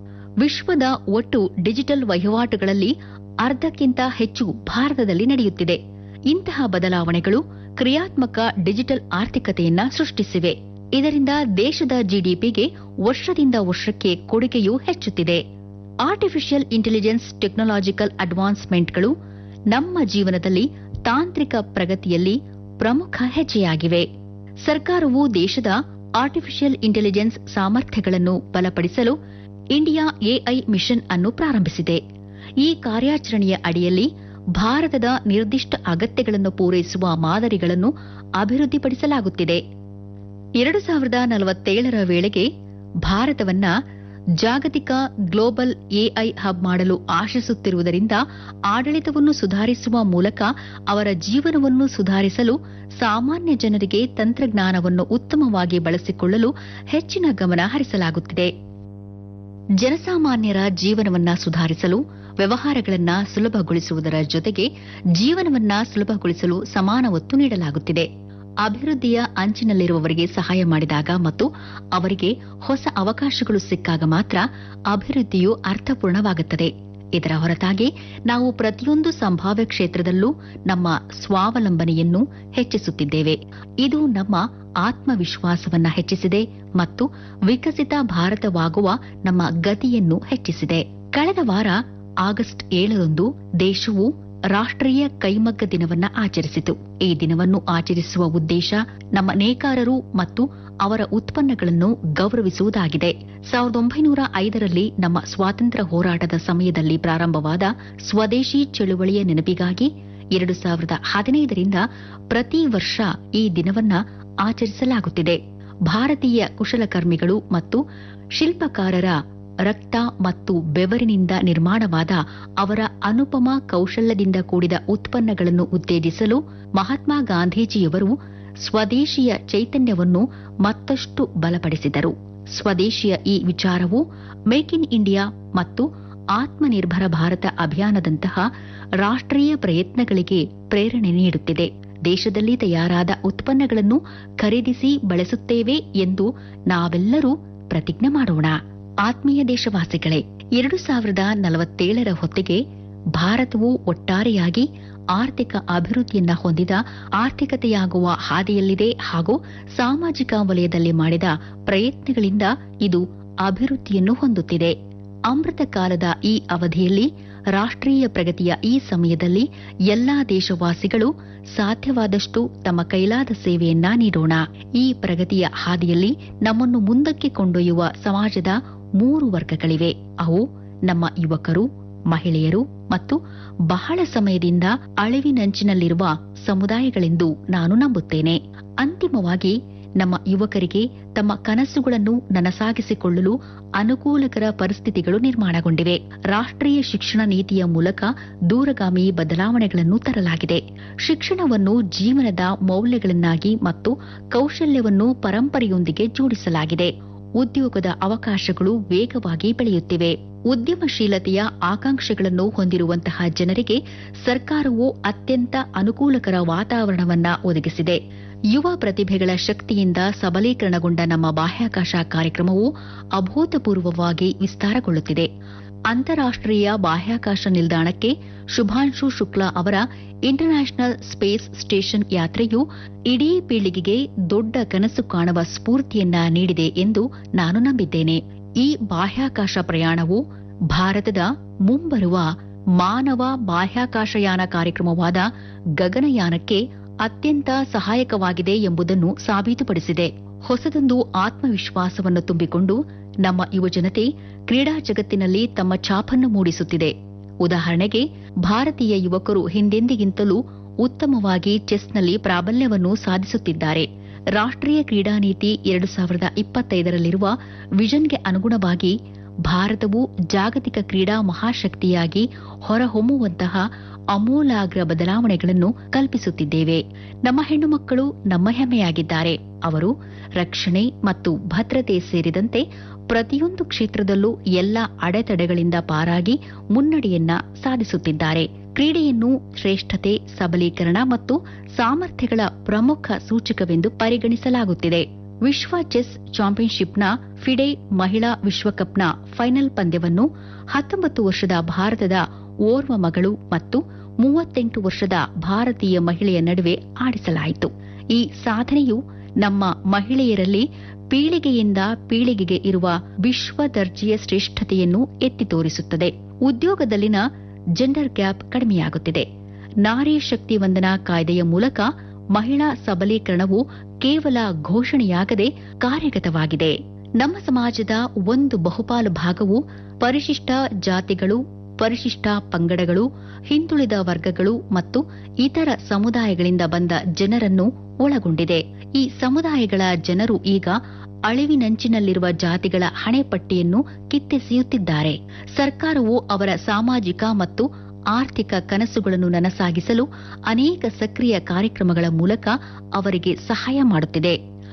ವಿಶ್ವದ ಒಟ್ಟು ಡಿಜಿಟಲ್ ವಹಿವಾಟುಗಳಲ್ಲಿ ಅರ್ಧಕ್ಕಿಂತ ಹೆಚ್ಚು ಭಾರತದಲ್ಲಿ ನಡೆಯುತ್ತಿದೆ ಇಂತಹ ಬದಲಾವಣೆಗಳು ಕ್ರಿಯಾತ್ಮಕ ಡಿಜಿಟಲ್ ಆರ್ಥಿಕತೆಯನ್ನ ಸೃಷ್ಟಿಸಿವೆ ಇದರಿಂದ ದೇಶದ ಜಿಡಿಪಿಗೆ ವರ್ಷದಿಂದ ವರ್ಷಕ್ಕೆ ಕೊಡುಗೆಯೂ ಹೆಚ್ಚುತ್ತಿದೆ ಆರ್ಟಿಫಿಷಿಯಲ್ ಇಂಟೆಲಿಜೆನ್ಸ್ ಟೆಕ್ನಾಲಜಿಕಲ್ ಅಡ್ವಾನ್ಸ್ಮೆಂಟ್ಗಳು ನಮ್ಮ ಜೀವನದಲ್ಲಿ ತಾಂತ್ರಿಕ ಪ್ರಗತಿಯಲ್ಲಿ ಪ್ರಮುಖ ಹೆಜ್ಜೆಯಾಗಿವೆ ಸರ್ಕಾರವು ದೇಶದ ಆರ್ಟಿಫಿಷಿಯಲ್ ಇಂಟೆಲಿಜೆನ್ಸ್ ಸಾಮರ್ಥ್ಯಗಳನ್ನು ಬಲಪಡಿಸಲು ಇಂಡಿಯಾ ಎಐ ಮಿಷನ್ ಅನ್ನು ಪ್ರಾರಂಭಿಸಿದೆ ಈ ಕಾರ್ಯಾಚರಣೆಯ ಅಡಿಯಲ್ಲಿ ಭಾರತದ ನಿರ್ದಿಷ್ಟ ಅಗತ್ಯಗಳನ್ನು ಪೂರೈಸುವ ಮಾದರಿಗಳನ್ನು ಅಭಿವೃದ್ಧಿಪಡಿಸಲಾಗುತ್ತಿದೆ ಎರಡು ಸಾವಿರದ ನಲವತ್ತೇಳರ ವೇಳೆಗೆ ಭಾರತವನ್ನ ಜಾಗತಿಕ ಗ್ಲೋಬಲ್ ಎಐ ಹಬ್ ಮಾಡಲು ಆಶಿಸುತ್ತಿರುವುದರಿಂದ ಆಡಳಿತವನ್ನು ಸುಧಾರಿಸುವ ಮೂಲಕ ಅವರ ಜೀವನವನ್ನು ಸುಧಾರಿಸಲು ಸಾಮಾನ್ಯ ಜನರಿಗೆ ತಂತ್ರಜ್ಞಾನವನ್ನು ಉತ್ತಮವಾಗಿ ಬಳಸಿಕೊಳ್ಳಲು ಹೆಚ್ಚಿನ ಗಮನ ಹರಿಸಲಾಗುತ್ತಿದೆ ಜನಸಾಮಾನ್ಯರ ಜೀವನವನ್ನ ಸುಧಾರಿಸಲು ವ್ಯವಹಾರಗಳನ್ನ ಸುಲಭಗೊಳಿಸುವುದರ ಜೊತೆಗೆ ಜೀವನವನ್ನ ಸುಲಭಗೊಳಿಸಲು ಸಮಾನ ಒತ್ತು ನೀಡಲಾಗುತ್ತಿದೆ ಅಭಿವೃದ್ಧಿಯ ಅಂಚಿನಲ್ಲಿರುವವರಿಗೆ ಸಹಾಯ ಮಾಡಿದಾಗ ಮತ್ತು ಅವರಿಗೆ ಹೊಸ ಅವಕಾಶಗಳು ಸಿಕ್ಕಾಗ ಮಾತ್ರ ಅಭಿವೃದ್ಧಿಯು ಅರ್ಥಪೂರ್ಣವಾಗುತ್ತದೆ ಇದರ ಹೊರತಾಗಿ ನಾವು ಪ್ರತಿಯೊಂದು ಸಂಭಾವ್ಯ ಕ್ಷೇತ್ರದಲ್ಲೂ ನಮ್ಮ ಸ್ವಾವಲಂಬನೆಯನ್ನು ಹೆಚ್ಚಿಸುತ್ತಿದ್ದೇವೆ ಇದು ನಮ್ಮ ಆತ್ಮವಿಶ್ವಾಸವನ್ನ ಹೆಚ್ಚಿಸಿದೆ ಮತ್ತು ವಿಕಸಿತ ಭಾರತವಾಗುವ ನಮ್ಮ ಗತಿಯನ್ನು ಹೆಚ್ಚಿಸಿದೆ ಕಳೆದ ವಾರ ಆಗಸ್ಟ್ ಏಳರಂದು ದೇಶವು ರಾಷ್ಟ್ರೀಯ ಕೈಮಗ್ಗ ದಿನವನ್ನ ಆಚರಿಸಿತು ಈ ದಿನವನ್ನು ಆಚರಿಸುವ ಉದ್ದೇಶ ನಮ್ಮ ನೇಕಾರರು ಮತ್ತು ಅವರ ಉತ್ಪನ್ನಗಳನ್ನು ಗೌರವಿಸುವುದಾಗಿದೆ ಸಾವಿರದ ಒಂಬೈನೂರ ಐದರಲ್ಲಿ ನಮ್ಮ ಸ್ವಾತಂತ್ರ್ಯ ಹೋರಾಟದ ಸಮಯದಲ್ಲಿ ಪ್ರಾರಂಭವಾದ ಸ್ವದೇಶಿ ಚಳುವಳಿಯ ನೆನಪಿಗಾಗಿ ಎರಡು ಸಾವಿರದ ಹದಿನೈದರಿಂದ ಪ್ರತಿ ವರ್ಷ ಈ ದಿನವನ್ನ ಆಚರಿಸಲಾಗುತ್ತಿದೆ ಭಾರತೀಯ ಕುಶಲಕರ್ಮಿಗಳು ಮತ್ತು ಶಿಲ್ಪಕಾರರ ರಕ್ತ ಮತ್ತು ಬೆವರಿನಿಂದ ನಿರ್ಮಾಣವಾದ ಅವರ ಅನುಪಮ ಕೌಶಲ್ಯದಿಂದ ಕೂಡಿದ ಉತ್ಪನ್ನಗಳನ್ನು ಉತ್ತೇಜಿಸಲು ಮಹಾತ್ಮ ಗಾಂಧೀಜಿಯವರು ಸ್ವದೇಶಿಯ ಚೈತನ್ಯವನ್ನು ಮತ್ತಷ್ಟು ಬಲಪಡಿಸಿದರು ಸ್ವದೇಶಿಯ ಈ ವಿಚಾರವು ಮೇಕ್ ಇನ್ ಇಂಡಿಯಾ ಮತ್ತು ಆತ್ಮನಿರ್ಭರ ಭಾರತ ಅಭಿಯಾನದಂತಹ ರಾಷ್ಟ್ರೀಯ ಪ್ರಯತ್ನಗಳಿಗೆ ಪ್ರೇರಣೆ ನೀಡುತ್ತಿದೆ ದೇಶದಲ್ಲಿ ತಯಾರಾದ ಉತ್ಪನ್ನಗಳನ್ನು ಖರೀದಿಸಿ ಬಳಸುತ್ತೇವೆ ಎಂದು ನಾವೆಲ್ಲರೂ ಪ್ರತಿಜ್ಞೆ ಮಾಡೋಣ ಆತ್ಮೀಯ ದೇಶವಾಸಿಗಳೇ ಎರಡು ಸಾವಿರದ ನಲವತ್ತೇಳರ ಹೊತ್ತಿಗೆ ಭಾರತವು ಒಟ್ಟಾರೆಯಾಗಿ ಆರ್ಥಿಕ ಅಭಿವೃದ್ಧಿಯನ್ನ ಹೊಂದಿದ ಆರ್ಥಿಕತೆಯಾಗುವ ಹಾದಿಯಲ್ಲಿದೆ ಹಾಗೂ ಸಾಮಾಜಿಕ ವಲಯದಲ್ಲಿ ಮಾಡಿದ ಪ್ರಯತ್ನಗಳಿಂದ ಇದು ಅಭಿವೃದ್ಧಿಯನ್ನು ಹೊಂದುತ್ತಿದೆ ಅಮೃತ ಕಾಲದ ಈ ಅವಧಿಯಲ್ಲಿ ರಾಷ್ಟ್ರೀಯ ಪ್ರಗತಿಯ ಈ ಸಮಯದಲ್ಲಿ ಎಲ್ಲಾ ದೇಶವಾಸಿಗಳು ಸಾಧ್ಯವಾದಷ್ಟು ತಮ್ಮ ಕೈಲಾದ ಸೇವೆಯನ್ನ ನೀಡೋಣ ಈ ಪ್ರಗತಿಯ ಹಾದಿಯಲ್ಲಿ ನಮ್ಮನ್ನು ಮುಂದಕ್ಕೆ ಕೊಂಡೊಯ್ಯುವ ಸಮಾಜದ ಮೂರು ವರ್ಗಗಳಿವೆ ಅವು ನಮ್ಮ ಯುವಕರು ಮಹಿಳೆಯರು ಮತ್ತು ಬಹಳ ಸಮಯದಿಂದ ಅಳಿವಿನಂಚಿನಲ್ಲಿರುವ ಸಮುದಾಯಗಳೆಂದು ನಾನು ನಂಬುತ್ತೇನೆ ಅಂತಿಮವಾಗಿ ನಮ್ಮ ಯುವಕರಿಗೆ ತಮ್ಮ ಕನಸುಗಳನ್ನು ನನಸಾಗಿಸಿಕೊಳ್ಳಲು ಅನುಕೂಲಕರ ಪರಿಸ್ಥಿತಿಗಳು ನಿರ್ಮಾಣಗೊಂಡಿವೆ ರಾಷ್ಟ್ರೀಯ ಶಿಕ್ಷಣ ನೀತಿಯ ಮೂಲಕ ದೂರಗಾಮಿ ಬದಲಾವಣೆಗಳನ್ನು ತರಲಾಗಿದೆ ಶಿಕ್ಷಣವನ್ನು ಜೀವನದ ಮೌಲ್ಯಗಳನ್ನಾಗಿ ಮತ್ತು ಕೌಶಲ್ಯವನ್ನು ಪರಂಪರೆಯೊಂದಿಗೆ ಜೋಡಿಸಲಾಗಿದೆ ಉದ್ಯೋಗದ ಅವಕಾಶಗಳು ವೇಗವಾಗಿ ಬೆಳೆಯುತ್ತಿವೆ ಉದ್ಯಮಶೀಲತೆಯ ಆಕಾಂಕ್ಷೆಗಳನ್ನು ಹೊಂದಿರುವಂತಹ ಜನರಿಗೆ ಸರ್ಕಾರವು ಅತ್ಯಂತ ಅನುಕೂಲಕರ ವಾತಾವರಣವನ್ನ ಒದಗಿಸಿದೆ ಯುವ ಪ್ರತಿಭೆಗಳ ಶಕ್ತಿಯಿಂದ ಸಬಲೀಕರಣಗೊಂಡ ನಮ್ಮ ಬಾಹ್ಯಾಕಾಶ ಕಾರ್ಯಕ್ರಮವು ಅಭೂತಪೂರ್ವವಾಗಿ ವಿಸ್ತಾರಗೊಳ್ಳುತ್ತಿದೆ ಅಂತಾರಾಷ್ಟ್ರೀಯ ಬಾಹ್ಯಾಕಾಶ ನಿಲ್ದಾಣಕ್ಕೆ ಶುಭಾಂಶು ಶುಕ್ಲಾ ಅವರ ಇಂಟರ್ನ್ಯಾಷನಲ್ ಸ್ಪೇಸ್ ಸ್ಟೇಷನ್ ಯಾತ್ರೆಯು ಇಡೀ ಪೀಳಿಗೆಗೆ ದೊಡ್ಡ ಕನಸು ಕಾಣುವ ಸ್ಫೂರ್ತಿಯನ್ನ ನೀಡಿದೆ ಎಂದು ನಾನು ನಂಬಿದ್ದೇನೆ ಈ ಬಾಹ್ಯಾಕಾಶ ಪ್ರಯಾಣವು ಭಾರತದ ಮುಂಬರುವ ಮಾನವ ಬಾಹ್ಯಾಕಾಶಯಾನ ಕಾರ್ಯಕ್ರಮವಾದ ಗಗನಯಾನಕ್ಕೆ ಅತ್ಯಂತ ಸಹಾಯಕವಾಗಿದೆ ಎಂಬುದನ್ನು ಸಾಬೀತುಪಡಿಸಿದೆ ಹೊಸದೊಂದು ಆತ್ಮವಿಶ್ವಾಸವನ್ನು ತುಂಬಿಕೊಂಡು ನಮ್ಮ ಯುವಜನತೆ ಕ್ರೀಡಾ ಜಗತ್ತಿನಲ್ಲಿ ತಮ್ಮ ಛಾಪನ್ನು ಮೂಡಿಸುತ್ತಿದೆ ಉದಾಹರಣೆಗೆ ಭಾರತೀಯ ಯುವಕರು ಹಿಂದೆಂದಿಗಿಂತಲೂ ಉತ್ತಮವಾಗಿ ಚೆಸ್ನಲ್ಲಿ ಪ್ರಾಬಲ್ಯವನ್ನು ಸಾಧಿಸುತ್ತಿದ್ದಾರೆ ರಾಷ್ಟ್ರೀಯ ಕ್ರೀಡಾ ನೀತಿ ಎರಡು ಸಾವಿರದ ಇಪ್ಪತ್ತೈದರಲ್ಲಿರುವ ವಿಷನ್ಗೆ ಅನುಗುಣವಾಗಿ ಭಾರತವು ಜಾಗತಿಕ ಕ್ರೀಡಾ ಮಹಾಶಕ್ತಿಯಾಗಿ ಹೊರಹೊಮ್ಮುವಂತಹ ಅಮೂಲಾಗ್ರ ಬದಲಾವಣೆಗಳನ್ನು ಕಲ್ಪಿಸುತ್ತಿದ್ದೇವೆ ನಮ್ಮ ಹೆಣ್ಣು ಮಕ್ಕಳು ನಮ್ಮ ಹೆಮ್ಮೆಯಾಗಿದ್ದಾರೆ ಅವರು ರಕ್ಷಣೆ ಮತ್ತು ಭದ್ರತೆ ಸೇರಿದಂತೆ ಪ್ರತಿಯೊಂದು ಕ್ಷೇತ್ರದಲ್ಲೂ ಎಲ್ಲ ಅಡೆತಡೆಗಳಿಂದ ಪಾರಾಗಿ ಮುನ್ನಡೆಯನ್ನ ಸಾಧಿಸುತ್ತಿದ್ದಾರೆ ಕ್ರೀಡೆಯನ್ನು ಶ್ರೇಷ್ಠತೆ ಸಬಲೀಕರಣ ಮತ್ತು ಸಾಮರ್ಥ್ಯಗಳ ಪ್ರಮುಖ ಸೂಚಕವೆಂದು ಪರಿಗಣಿಸಲಾಗುತ್ತಿದೆ ವಿಶ್ವ ಚೆಸ್ ಚಾಂಪಿಯನ್ಶಿಪ್ನ ಫಿಡೆ ಮಹಿಳಾ ವಿಶ್ವಕಪ್ನ ಫೈನಲ್ ಪಂದ್ಯವನ್ನು ಹತ್ತೊಂಬತ್ತು ವರ್ಷದ ಭಾರತದ ಓರ್ವ ಮಗಳು ಮತ್ತು ಮೂವತ್ತೆಂಟು ವರ್ಷದ ಭಾರತೀಯ ಮಹಿಳೆಯ ನಡುವೆ ಆಡಿಸಲಾಯಿತು ಈ ಸಾಧನೆಯು ನಮ್ಮ ಮಹಿಳೆಯರಲ್ಲಿ ಪೀಳಿಗೆಯಿಂದ ಪೀಳಿಗೆಗೆ ಇರುವ ವಿಶ್ವ ದರ್ಜೆಯ ಶ್ರೇಷ್ಠತೆಯನ್ನು ಎತ್ತಿ ತೋರಿಸುತ್ತದೆ ಉದ್ಯೋಗದಲ್ಲಿನ ಜೆಂಡರ್ ಗ್ಯಾಪ್ ಕಡಿಮೆಯಾಗುತ್ತಿದೆ ನಾರಿ ಶಕ್ತಿ ವಂದನಾ ಕಾಯ್ದೆಯ ಮೂಲಕ ಮಹಿಳಾ ಸಬಲೀಕರಣವು ಕೇವಲ ಘೋಷಣೆಯಾಗದೆ ಕಾರ್ಯಗತವಾಗಿದೆ ನಮ್ಮ ಸಮಾಜದ ಒಂದು ಬಹುಪಾಲು ಭಾಗವು ಪರಿಶಿಷ್ಟ ಜಾತಿಗಳು ಪರಿಶಿಷ್ಟ ಪಂಗಡಗಳು ಹಿಂದುಳಿದ ವರ್ಗಗಳು ಮತ್ತು ಇತರ ಸಮುದಾಯಗಳಿಂದ ಬಂದ ಜನರನ್ನು ಒಳಗೊಂಡಿದೆ ಈ ಸಮುದಾಯಗಳ ಜನರು ಈಗ ಅಳಿವಿನಂಚಿನಲ್ಲಿರುವ ಜಾತಿಗಳ ಹಣೆಪಟ್ಟಿಯನ್ನು ಕಿತ್ತೆಸೆಯುತ್ತಿದ್ದಾರೆ ಸರ್ಕಾರವು ಅವರ ಸಾಮಾಜಿಕ ಮತ್ತು ಆರ್ಥಿಕ ಕನಸುಗಳನ್ನು ನನಸಾಗಿಸಲು ಅನೇಕ ಸಕ್ರಿಯ ಕಾರ್ಯಕ್ರಮಗಳ ಮೂಲಕ ಅವರಿಗೆ ಸಹಾಯ ಮಾಡುತ್ತಿದೆ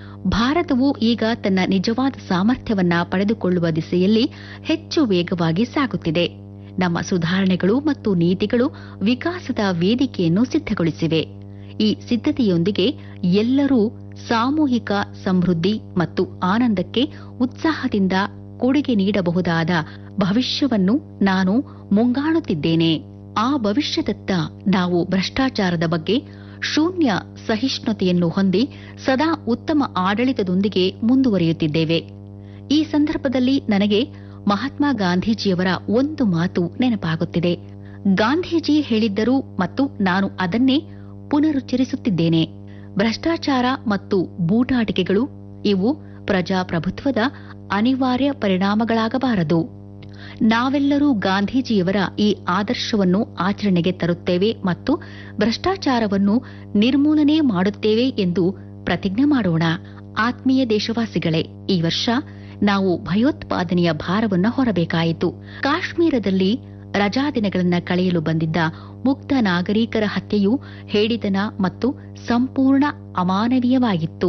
ಭಾರತವು ಈಗ ತನ್ನ ನಿಜವಾದ ಸಾಮರ್ಥ್ಯವನ್ನ ಪಡೆದುಕೊಳ್ಳುವ ದಿಸೆಯಲ್ಲಿ ಹೆಚ್ಚು ವೇಗವಾಗಿ ಸಾಗುತ್ತಿದೆ ನಮ್ಮ ಸುಧಾರಣೆಗಳು ಮತ್ತು ನೀತಿಗಳು ವಿಕಾಸದ ವೇದಿಕೆಯನ್ನು ಸಿದ್ಧಗೊಳಿಸಿವೆ ಈ ಸಿದ್ಧತೆಯೊಂದಿಗೆ ಎಲ್ಲರೂ ಸಾಮೂಹಿಕ ಸಮೃದ್ಧಿ ಮತ್ತು ಆನಂದಕ್ಕೆ ಉತ್ಸಾಹದಿಂದ ಕೊಡುಗೆ ನೀಡಬಹುದಾದ ಭವಿಷ್ಯವನ್ನು ನಾನು ಮುಂಗಾಣುತ್ತಿದ್ದೇನೆ ಆ ಭವಿಷ್ಯದತ್ತ ನಾವು ಭ್ರಷ್ಟಾಚಾರದ ಬಗ್ಗೆ ಶೂನ್ಯ ಸಹಿಷ್ಣುತೆಯನ್ನು ಹೊಂದಿ ಸದಾ ಉತ್ತಮ ಆಡಳಿತದೊಂದಿಗೆ ಮುಂದುವರಿಯುತ್ತಿದ್ದೇವೆ ಈ ಸಂದರ್ಭದಲ್ಲಿ ನನಗೆ ಮಹಾತ್ಮ ಗಾಂಧೀಜಿಯವರ ಒಂದು ಮಾತು ನೆನಪಾಗುತ್ತಿದೆ ಗಾಂಧೀಜಿ ಹೇಳಿದ್ದರು ಮತ್ತು ನಾನು ಅದನ್ನೇ ಪುನರುಚ್ಚರಿಸುತ್ತಿದ್ದೇನೆ ಭ್ರಷ್ಟಾಚಾರ ಮತ್ತು ಬೂಟಾಟಿಕೆಗಳು ಇವು ಪ್ರಜಾಪ್ರಭುತ್ವದ ಅನಿವಾರ್ಯ ಪರಿಣಾಮಗಳಾಗಬಾರದು ನಾವೆಲ್ಲರೂ ಗಾಂಧೀಜಿಯವರ ಈ ಆದರ್ಶವನ್ನು ಆಚರಣೆಗೆ ತರುತ್ತೇವೆ ಮತ್ತು ಭ್ರಷ್ಟಾಚಾರವನ್ನು ನಿರ್ಮೂಲನೆ ಮಾಡುತ್ತೇವೆ ಎಂದು ಪ್ರತಿಜ್ಞೆ ಮಾಡೋಣ ಆತ್ಮೀಯ ದೇಶವಾಸಿಗಳೇ ಈ ವರ್ಷ ನಾವು ಭಯೋತ್ಪಾದನೆಯ ಭಾರವನ್ನು ಹೊರಬೇಕಾಯಿತು ಕಾಶ್ಮೀರದಲ್ಲಿ ರಜಾದಿನಗಳನ್ನ ಕಳೆಯಲು ಬಂದಿದ್ದ ಮುಕ್ತ ನಾಗರಿಕರ ಹತ್ಯೆಯು ಹೇಳಿದನ ಮತ್ತು ಸಂಪೂರ್ಣ ಅಮಾನವೀಯವಾಗಿತ್ತು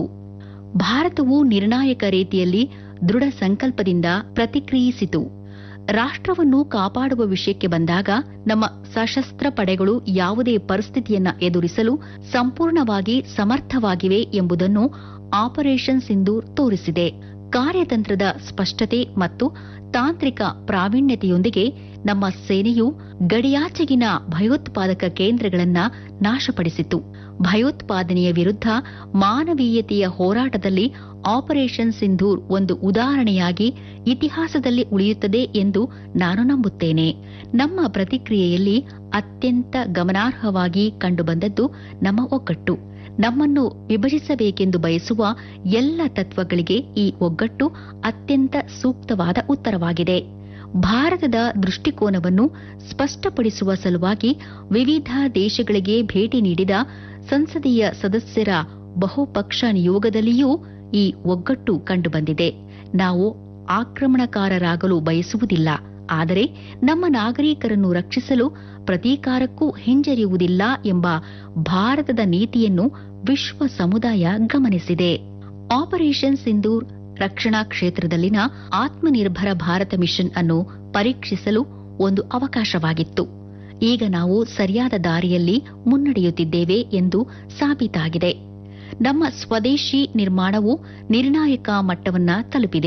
ಭಾರತವು ನಿರ್ಣಾಯಕ ರೀತಿಯಲ್ಲಿ ದೃಢ ಸಂಕಲ್ಪದಿಂದ ಪ್ರತಿಕ್ರಿಯಿಸಿತು ರಾಷ್ಟ್ರವನ್ನು ಕಾಪಾಡುವ ವಿಷಯಕ್ಕೆ ಬಂದಾಗ ನಮ್ಮ ಸಶಸ್ತ್ರ ಪಡೆಗಳು ಯಾವುದೇ ಪರಿಸ್ಥಿತಿಯನ್ನ ಎದುರಿಸಲು ಸಂಪೂರ್ಣವಾಗಿ ಸಮರ್ಥವಾಗಿವೆ ಎಂಬುದನ್ನು ಆಪರೇಷನ್ ಸಿಂಧೂರ್ ತೋರಿಸಿದೆ ಕಾರ್ಯತಂತ್ರದ ಸ್ಪಷ್ಟತೆ ಮತ್ತು ತಾಂತ್ರಿಕ ಪ್ರಾವೀಣ್ಯತೆಯೊಂದಿಗೆ ನಮ್ಮ ಸೇನೆಯು ಗಡಿಯಾಚೆಗಿನ ಭಯೋತ್ಪಾದಕ ಕೇಂದ್ರಗಳನ್ನ ನಾಶಪಡಿಸಿತು ಭಯೋತ್ಪಾದನೆಯ ವಿರುದ್ಧ ಮಾನವೀಯತೆಯ ಹೋರಾಟದಲ್ಲಿ ಆಪರೇಷನ್ ಸಿಂಧೂರ್ ಒಂದು ಉದಾಹರಣೆಯಾಗಿ ಇತಿಹಾಸದಲ್ಲಿ ಉಳಿಯುತ್ತದೆ ಎಂದು ನಾನು ನಂಬುತ್ತೇನೆ ನಮ್ಮ ಪ್ರತಿಕ್ರಿಯೆಯಲ್ಲಿ ಅತ್ಯಂತ ಗಮನಾರ್ಹವಾಗಿ ಕಂಡುಬಂದದ್ದು ನಮ್ಮ ಒಗ್ಗಟ್ಟು ನಮ್ಮನ್ನು ವಿಭಜಿಸಬೇಕೆಂದು ಬಯಸುವ ಎಲ್ಲ ತತ್ವಗಳಿಗೆ ಈ ಒಗ್ಗಟ್ಟು ಅತ್ಯಂತ ಸೂಕ್ತವಾದ ಉತ್ತರವಾಗಿದೆ ಭಾರತದ ದೃಷ್ಟಿಕೋನವನ್ನು ಸ್ಪಷ್ಟಪಡಿಸುವ ಸಲುವಾಗಿ ವಿವಿಧ ದೇಶಗಳಿಗೆ ಭೇಟಿ ನೀಡಿದ ಸಂಸದೀಯ ಸದಸ್ಯರ ಬಹುಪಕ್ಷ ನಿಯೋಗದಲ್ಲಿಯೂ ಈ ಒಗ್ಗಟ್ಟು ಕಂಡುಬಂದಿದೆ ನಾವು ಆಕ್ರಮಣಕಾರರಾಗಲು ಬಯಸುವುದಿಲ್ಲ ಆದರೆ ನಮ್ಮ ನಾಗರಿಕರನ್ನು ರಕ್ಷಿಸಲು ಪ್ರತೀಕಾರಕ್ಕೂ ಹಿಂಜರಿಯುವುದಿಲ್ಲ ಎಂಬ ಭಾರತದ ನೀತಿಯನ್ನು ವಿಶ್ವ ಸಮುದಾಯ ಗಮನಿಸಿದೆ ಆಪರೇಷನ್ ಸಿಂಧೂರ್ ರಕ್ಷಣಾ ಕ್ಷೇತ್ರದಲ್ಲಿನ ಆತ್ಮನಿರ್ಭರ ಭಾರತ ಮಿಷನ್ ಅನ್ನು ಪರೀಕ್ಷಿಸಲು ಒಂದು ಅವಕಾಶವಾಗಿತ್ತು ಈಗ ನಾವು ಸರಿಯಾದ ದಾರಿಯಲ್ಲಿ ಮುನ್ನಡೆಯುತ್ತಿದ್ದೇವೆ ಎಂದು ಸಾಬೀತಾಗಿದೆ ನಮ್ಮ ಸ್ವದೇಶಿ ನಿರ್ಮಾಣವು ನಿರ್ಣಾಯಕ ಮಟ್ಟವನ್ನ ತಲುಪಿದೆ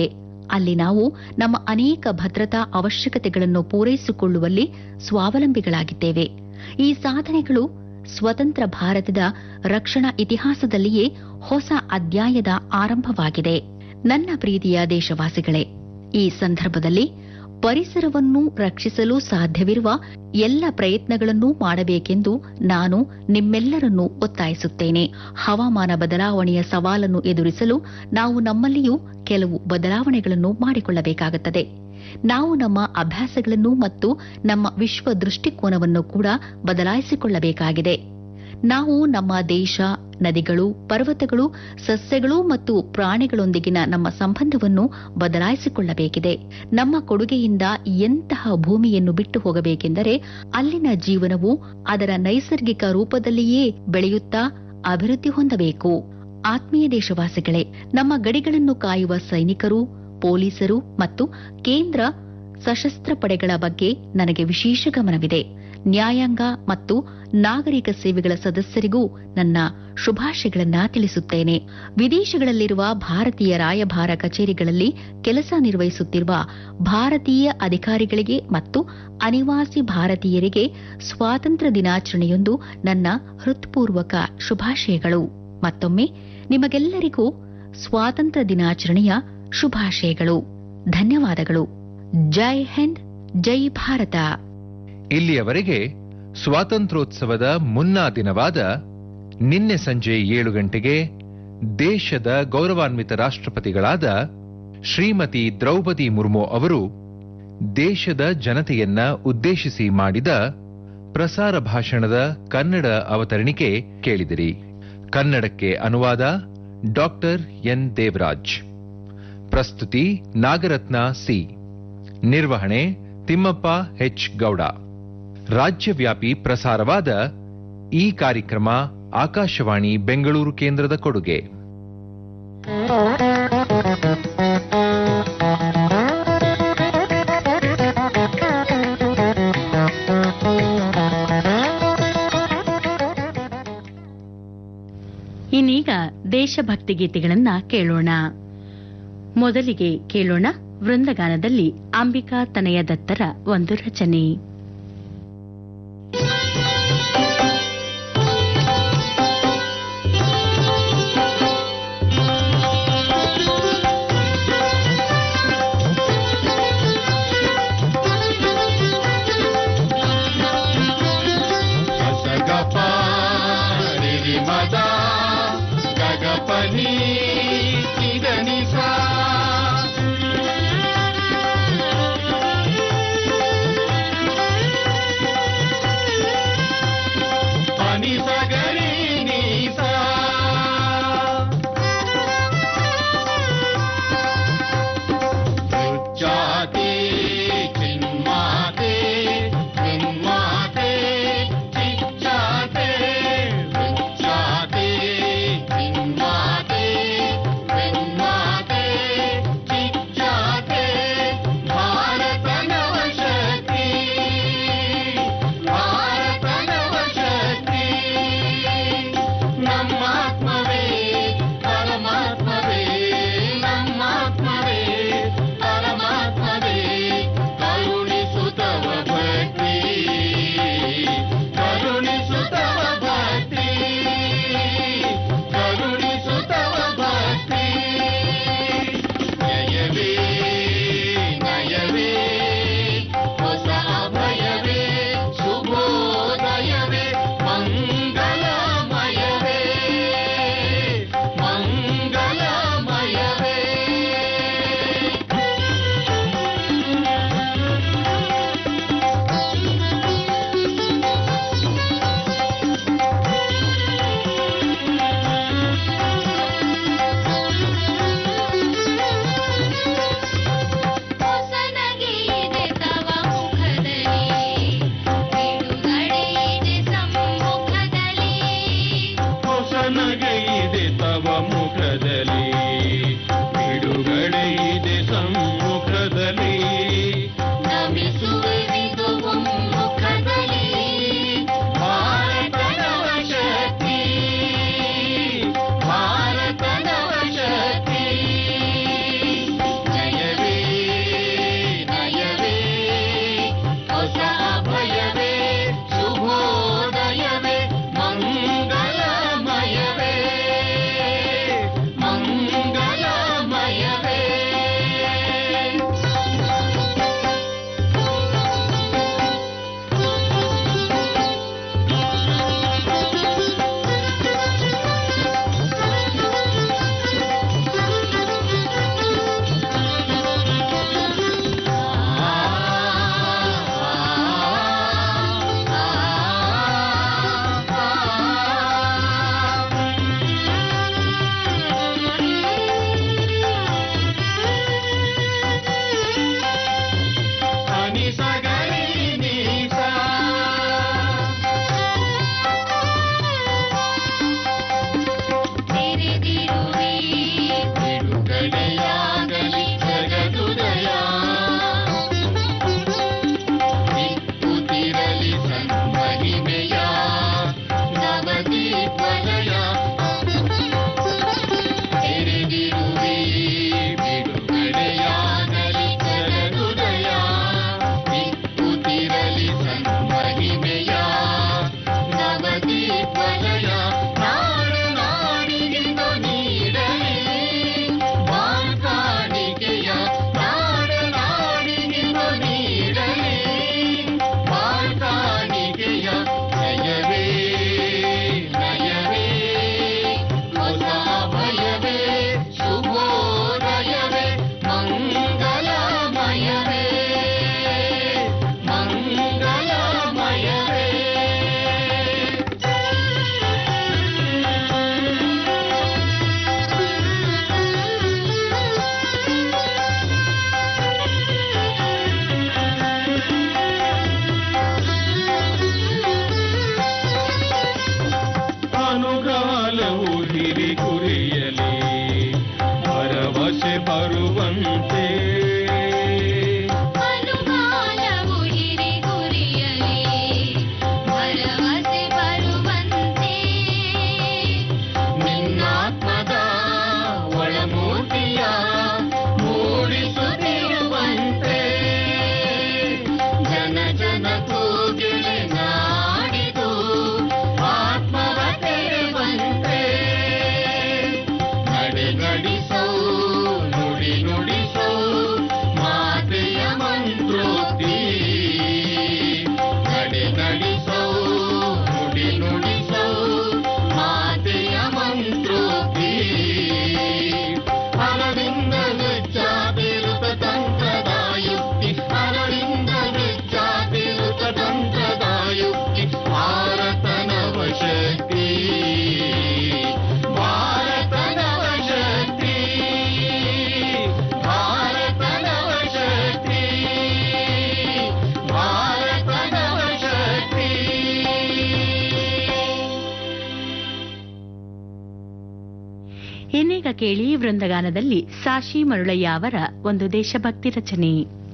ಅಲ್ಲಿ ನಾವು ನಮ್ಮ ಅನೇಕ ಭದ್ರತಾ ಅವಶ್ಯಕತೆಗಳನ್ನು ಪೂರೈಸಿಕೊಳ್ಳುವಲ್ಲಿ ಸ್ವಾವಲಂಬಿಗಳಾಗಿದ್ದೇವೆ ಈ ಸಾಧನೆಗಳು ಸ್ವತಂತ್ರ ಭಾರತದ ರಕ್ಷಣಾ ಇತಿಹಾಸದಲ್ಲಿಯೇ ಹೊಸ ಅಧ್ಯಾಯದ ಆರಂಭವಾಗಿದೆ ನನ್ನ ಪ್ರೀತಿಯ ದೇಶವಾಸಿಗಳೇ ಈ ಸಂದರ್ಭದಲ್ಲಿ ಪರಿಸರವನ್ನು ರಕ್ಷಿಸಲು ಸಾಧ್ಯವಿರುವ ಎಲ್ಲ ಪ್ರಯತ್ನಗಳನ್ನೂ ಮಾಡಬೇಕೆಂದು ನಾನು ನಿಮ್ಮೆಲ್ಲರನ್ನೂ ಒತ್ತಾಯಿಸುತ್ತೇನೆ ಹವಾಮಾನ ಬದಲಾವಣೆಯ ಸವಾಲನ್ನು ಎದುರಿಸಲು ನಾವು ನಮ್ಮಲ್ಲಿಯೂ ಕೆಲವು ಬದಲಾವಣೆಗಳನ್ನು ಮಾಡಿಕೊಳ್ಳಬೇಕಾಗುತ್ತದೆ ನಾವು ನಮ್ಮ ಅಭ್ಯಾಸಗಳನ್ನು ಮತ್ತು ನಮ್ಮ ವಿಶ್ವ ದೃಷ್ಟಿಕೋನವನ್ನು ಕೂಡ ಬದಲಾಯಿಸಿಕೊಳ್ಳಬೇಕಾಗಿದೆ ನಾವು ನಮ್ಮ ದೇಶ ನದಿಗಳು ಪರ್ವತಗಳು ಸಸ್ಯಗಳು ಮತ್ತು ಪ್ರಾಣಿಗಳೊಂದಿಗಿನ ನಮ್ಮ ಸಂಬಂಧವನ್ನು ಬದಲಾಯಿಸಿಕೊಳ್ಳಬೇಕಿದೆ ನಮ್ಮ ಕೊಡುಗೆಯಿಂದ ಎಂತಹ ಭೂಮಿಯನ್ನು ಬಿಟ್ಟು ಹೋಗಬೇಕೆಂದರೆ ಅಲ್ಲಿನ ಜೀವನವು ಅದರ ನೈಸರ್ಗಿಕ ರೂಪದಲ್ಲಿಯೇ ಬೆಳೆಯುತ್ತಾ ಅಭಿವೃದ್ಧಿ ಹೊಂದಬೇಕು ಆತ್ಮೀಯ ದೇಶವಾಸಿಗಳೇ ನಮ್ಮ ಗಡಿಗಳನ್ನು ಕಾಯುವ ಸೈನಿಕರು ಪೊಲೀಸರು ಮತ್ತು ಕೇಂದ್ರ ಸಶಸ್ತ್ರ ಪಡೆಗಳ ಬಗ್ಗೆ ನನಗೆ ವಿಶೇಷ ಗಮನವಿದೆ ನ್ಯಾಯಾಂಗ ಮತ್ತು ನಾಗರಿಕ ಸೇವೆಗಳ ಸದಸ್ಯರಿಗೂ ನನ್ನ ಶುಭಾಶಯಗಳನ್ನ ತಿಳಿಸುತ್ತೇನೆ ವಿದೇಶಗಳಲ್ಲಿರುವ ಭಾರತೀಯ ರಾಯಭಾರ ಕಚೇರಿಗಳಲ್ಲಿ ಕೆಲಸ ನಿರ್ವಹಿಸುತ್ತಿರುವ ಭಾರತೀಯ ಅಧಿಕಾರಿಗಳಿಗೆ ಮತ್ತು ಅನಿವಾಸಿ ಭಾರತೀಯರಿಗೆ ಸ್ವಾತಂತ್ರ್ಯ ದಿನಾಚರಣೆಯೊಂದು ನನ್ನ ಹೃತ್ಪೂರ್ವಕ ಶುಭಾಶಯಗಳು ಮತ್ತೊಮ್ಮೆ ನಿಮಗೆಲ್ಲರಿಗೂ ಸ್ವಾತಂತ್ರ್ಯ ದಿನಾಚರಣೆಯ ಶುಭಾಶಯಗಳು ಧನ್ಯವಾದಗಳು ಜೈ ಹಿಂದ್ ಜೈ ಭಾರತ ಇಲ್ಲಿಯವರೆಗೆ ಸ್ವಾತಂತ್ರ್ಯೋತ್ಸವದ ಮುನ್ನಾ ದಿನವಾದ ನಿನ್ನೆ ಸಂಜೆ ಏಳು ಗಂಟೆಗೆ ದೇಶದ ಗೌರವಾನ್ವಿತ ರಾಷ್ಟ್ರಪತಿಗಳಾದ ಶ್ರೀಮತಿ ದ್ರೌಪದಿ ಮುರ್ಮು ಅವರು ದೇಶದ ಜನತೆಯನ್ನ ಉದ್ದೇಶಿಸಿ ಮಾಡಿದ ಪ್ರಸಾರ ಭಾಷಣದ ಕನ್ನಡ ಅವತರಣಿಕೆ ಕೇಳಿದಿರಿ ಕನ್ನಡಕ್ಕೆ ಅನುವಾದ ಡಾಕ್ಟರ್ ಎನ್ ದೇವರಾಜ್ ಪ್ರಸ್ತುತಿ ನಾಗರತ್ನ ಸಿ ನಿರ್ವಹಣೆ ತಿಮ್ಮಪ್ಪ ಎಚ್ ಗೌಡ ರಾಜ್ಯವ್ಯಾಪಿ ಪ್ರಸಾರವಾದ ಈ ಕಾರ್ಯಕ್ರಮ ಆಕಾಶವಾಣಿ ಬೆಂಗಳೂರು ಕೇಂದ್ರದ ಕೊಡುಗೆ ಇನ್ನೀಗ ದೇಶಭಕ್ತಿ ಗೀತೆಗಳನ್ನ ಕೇಳೋಣ ಮೊದಲಿಗೆ ಕೇಳೋಣ ವೃಂದಗಾನದಲ್ಲಿ ಅಂಬಿಕಾ ತನಯ ದತ್ತರ ಒಂದು ರಚನೆ ಗಗಪ ರಿರಿ ಮದ ಗಗಪನಿ ಇದನಿಸ ಪನಿ ಸಗರಿ ನೀಸ ಜಾತಿ ಚಿನ್ಮಾತೆ ಚಿನ್ಮಾತೆ ಚಿಚ್ಚಾತೆ ವಿಚ್ಚಾತೆ ಚಿನ್ಮಾತೆ ಚಿನ್ಮಾತೆ ಚಿಚ್ಚಾತೆ ಭಾರತ ನವಶಕ್ತಿ ಭಾರತ ನವಶಕ್ತಿ ನಮ್ಮಾತ್ಮವೇ ಪರಮಾತ್ಮವೇ ನಮ್ಮಾತ್ಮವೇ ಪರಮಾತ್ಮವೇ ಕರುಣಿಸುತ್ತವ ಭಕ್ತಿ ಕರುಣಿಸುತ್ತವ ಭಕ್ತಿ ಕರುಣಿಸುತ್ತವ ಭಕ್ತಿ ನಯವೇ ನಯವೇ ಹೊಸ ಅಭಯವೇ ಶುಭೋದಯವೇ ಮಂಗಲಮಯವೇ ಮಂಗಲಮಯವೇ ಕೇಳಿ ವೃಂದಗಾನದಲ್ಲಿ ಸಾಶಿ ಮರುಳಯ್ಯ ಅವರ ಒಂದು ದೇಶಭಕ್ತಿ ರಚನೆ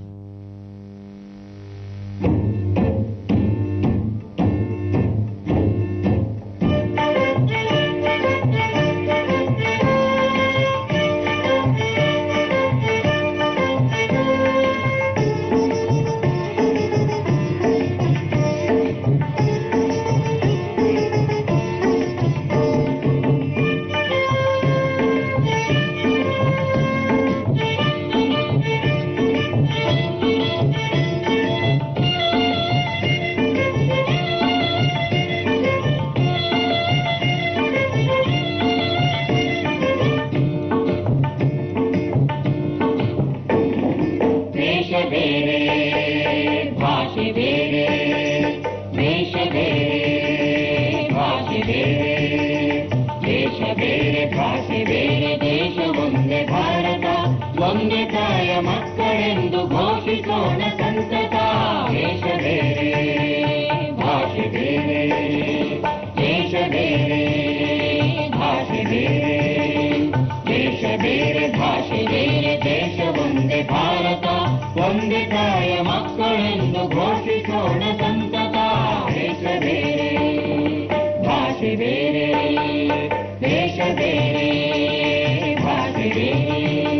ದೇಶ ಬೇರೆ ಭಾಷೆ ಬೇರೆ ದೇಶ ಬೇರೆ ಭಾಷೆ ಬೇರೆ ದೇಶ ಬೇರೆ ಭಾಷೆ ಬೇರೆ ದೇಶ ಒಂದೇ ಭಾರತ ಒಂದೇ ತಾಯ ಮಕ್ಕಳೆಂದು ಘೋಷಿಸೋಣ ಸಂತತ ದೇಶ ಬೇರೆ ಭಾಷೆ ಬೇರೆ ದೇಶ ಬೇರೆ ಭಾಷೆ ಬೇರೆ ದೇಶ ಬೇರೆ ಭಾಷೆ ಬೇರೆ ದೇಶ ಒಂದೇ ಭಾರತ ಒಂದೇ ತಾಯ ಮಕ್ಕಳೆಂದು ಘೋಷಿಸೋಣ ಸಂತತ ದೇಶ ಬೇರೆ ಭಾಷೆ ಬೇರೆ ದೇಶ ಬೇರೆ ಭಾಷೆ ಬೇರೆ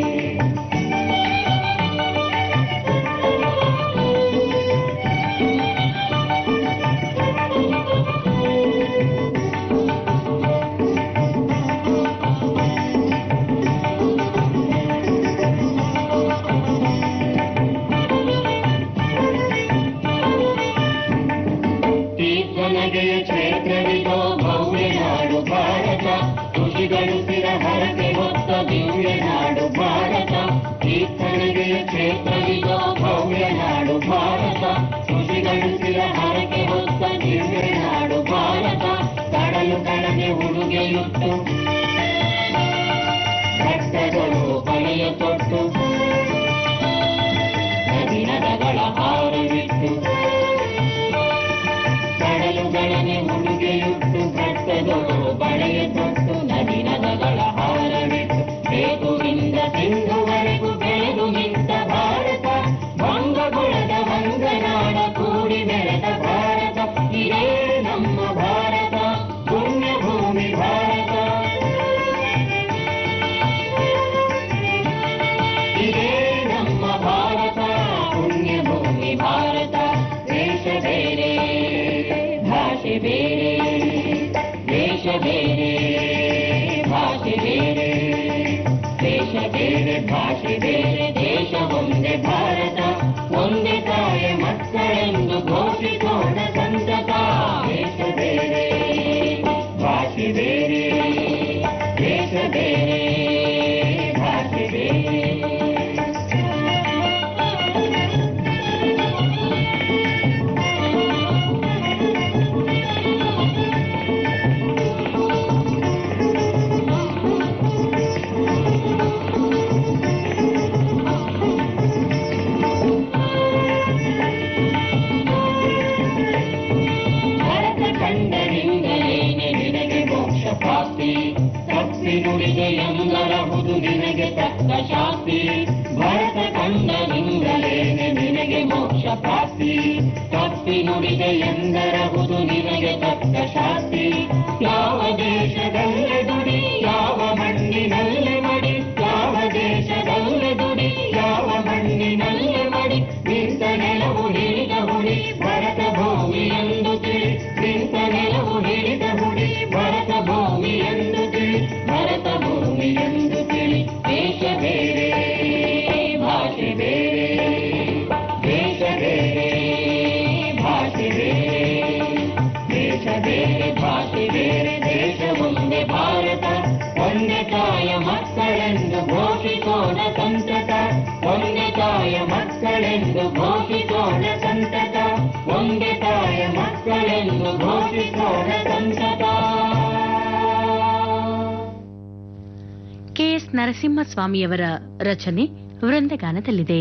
ತೀರ್ಥನಗೆಯ ಕ್ಷೇತ್ರವಿದೋ ಭವ್ಯ ನಾಡು ಭಾರತ ಋಷಿಗಳು ಸ್ಥಿರ ಹರಕೆ ಹೊತ್ತ ದಿವ್ಯ ನಾಡು ಭಾರತ ತೀರ್ಥನಗೆಯ ಕ್ಷೇತ್ರವಿದೋ ಭವ್ಯ ನಾಡು ಭಾರತ ಋಷಿಗಳು ಸ್ಥಿರ ಹರಕೆ ಹೊತ್ತ ದಿವ್ಯ ನಾಡು ಭಾರತ ಕಡಲು ಕಡಗೆ ಉಡುಗೆಯುಟ್ಟು ಭಕ್ತಗಳು ಬಳೆಯ ತೊಟ್ಟು ನದಿ ನದಗಳ ಹಾರವಿಟ್ಟು ಕಡಲುಗಳನೆ ಉಡುಗೆಯುಟ್ಟು ಭಕ್ತಗಳು ಬಳೆಯ ತೊಟ್ಟು ನದಿ ನದಗಳ ಹಾರವಿಟ್ಟು ಬೇಗುವಿಂದ ಸಿಂಧುವರೆಗೂ ಬೆಳೆದು ನಿಂತ ಭಾರತ ಭಂಗಗುಳದ ವಂಗನಾಡ ಕೂಡಿ ಬೆಳೆದ ಭಾರತ ಇದೇ ನಮ್ಮ ಭಾರತ ಪುಣ್ಯ ಭೂಮಿ ಭಾರತ ಇದೇ ನಮ್ಮ ಭಾರತ ಪುಣ್ಯ ಭೂಮಿ ಭಾರತ ದೇಶ ಬೇರೆ ಭಾಷೆ ಬೇರೆ ದೇಶ ಬೇರೆ ಭಾಷೆ ಬೇರೆ ದೇಶ ಬೇರೆ ಭಾಷೆ ಬೇರೆ ದೇಶ ಒಂದೇ ಭಾರತ ಒಂದೇ ತಾಯ ಮಕ್ಕಳೆಂದು ಘೋಷಿಸೋಣ ಸಂತತ ದೇಶ ಬೇರೆ ಭಾಷೆ ಬೇರೆ ದೇಶ ಬೇರೆ ಭಾಷೆ ಬೇರೆ ಭರತ ಕಂಡರಿಂದಲೇನೆ ನಿನಗೆ ಮೋಕ್ಷ ಪ್ರಾಪ್ತಿ ತಪ್ಪಿ ನುಡಿಗೆ ಎಂದರಹುದು ನಿನಗೆ ತಕ್ಕ ಶಾಸ್ತಿ ಭರತ ಕಂಡರಿಂದಲೇನೆ ನಿನಗೆ ಮೋಕ್ಷ ಪ್ರಾಪ್ತಿ ತಪ್ಪಿ ನುಡಿಗೆ ಎಂದರಹುದು ನಿನಗೆ ತಕ್ಕ ಶಾಸ್ತಿ ಯಾವ ದೇಶದಲ್ಲೇ ದುಡಿ ಯಾವ ಮಣ್ಣಿನಲ್ಲೇ ಮಡಿ ಯಾವ ದೇಶದಲ್ಲೇ ದುಡಿ ಯಾವ ಮಣ್ಣಿನಲ್ಲೇ ಮಡಿ ನಿಂತ ನೆಲವು ಹಿಡಿದ ಹುಡಿ ಭರತ ಭೂಮಿ ಎಂದು ತಿಳಿ ನಿಂತ ನೆಲವು ಹಿಡಿದ ಹುಡಿ ಭರತ ಭೂಮಿ ಎಂದು ತಿಳಿ ಭರತ ಭೂಮಿ ಎಂದು ತಿಳಿ ದೇಶ ಬೇರೆ ಭಾಷೆ ಬೇರೆ ದೇಶ ಬೇರೆ ಭಾಷೆ ಬೇರೆ ದೇಶ ಬೇರೆ ಭಾಷೆ ಬೇರೆ ದೇಶ ಒಂದೇ ಭಾರತ ಒಂದೇ ತಾಯ ಮಕ್ಕಳೆಂದು ಘೋಷಿಸೋಣ ಸಂತತ ಒಂದೇ ತಾಯ ಮಕ್ಕಳೆಂದು ಘೋಷಿಸೋಣ ಸಂತತ ಒಂದೇ ತಾಯ ಮಕ್ಕಳೆಂದು ಘೋಷಿಸೋಣ ಸಂತತ ಕೆಎಸ್ ನರಸಿಂಹಸ್ವಾಮಿಯವರ ರಚನೆ ವೃಂದಗಾನದಲ್ಲಿದೆ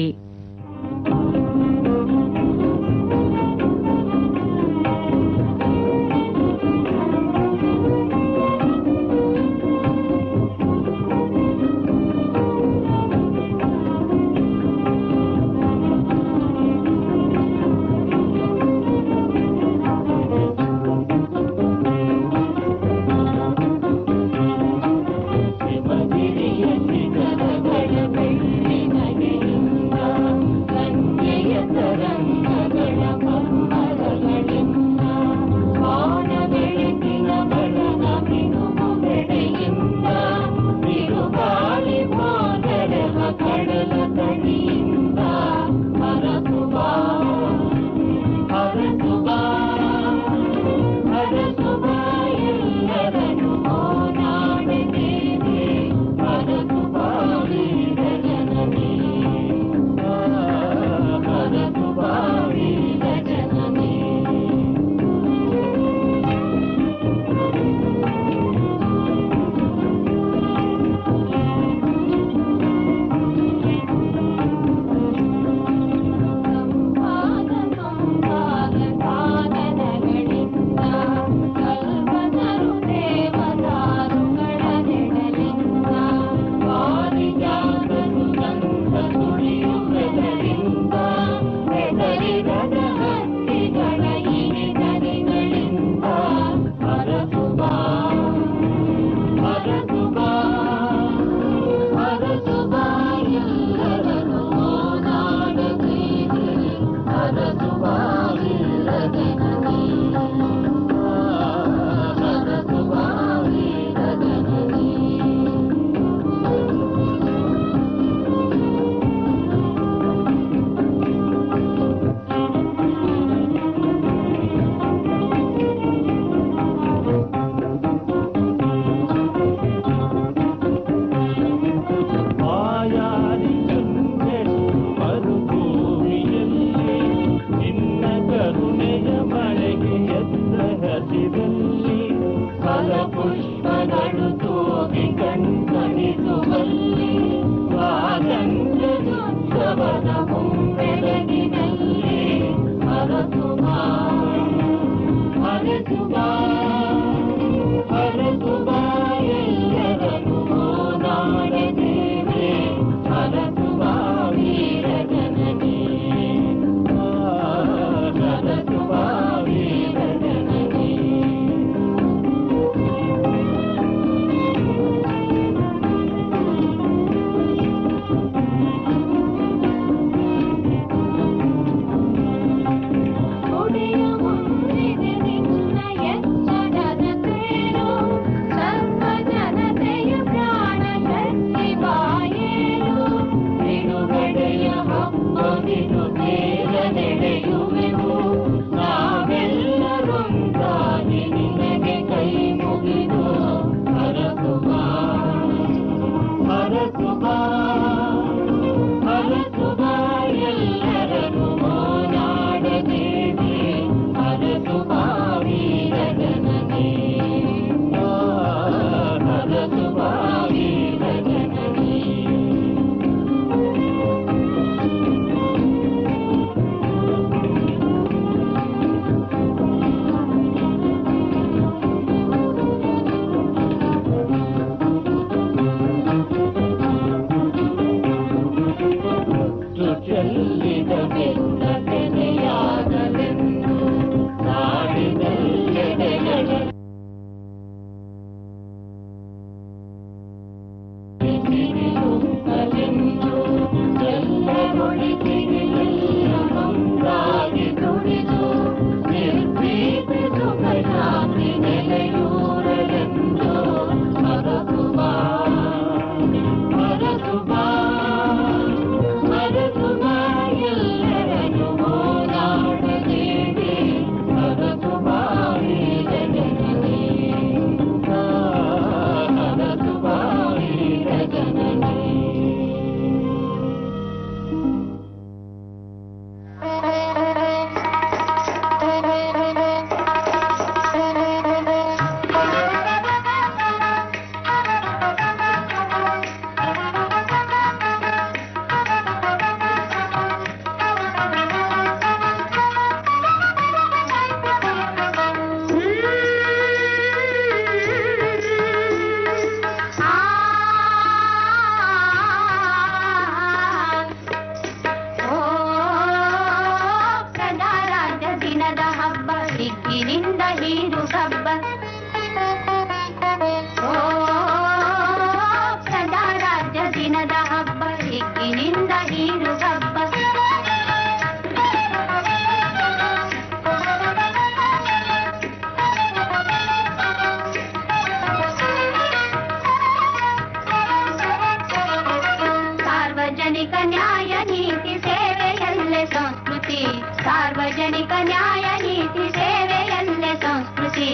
ಸಾರ್ವಜನಿಕ ನ್ಯಾಯ ನೀತಿ ಸೇವೆಯಲ್ಲೇ ಸಂಸ್ಕೃತಿ ಸಾರ್ವಜನಿಕ ನ್ಯಾಯ ನೀತಿ ಸೇವೆಯಲ್ಲೇ ಸಂಸ್ಕೃತಿ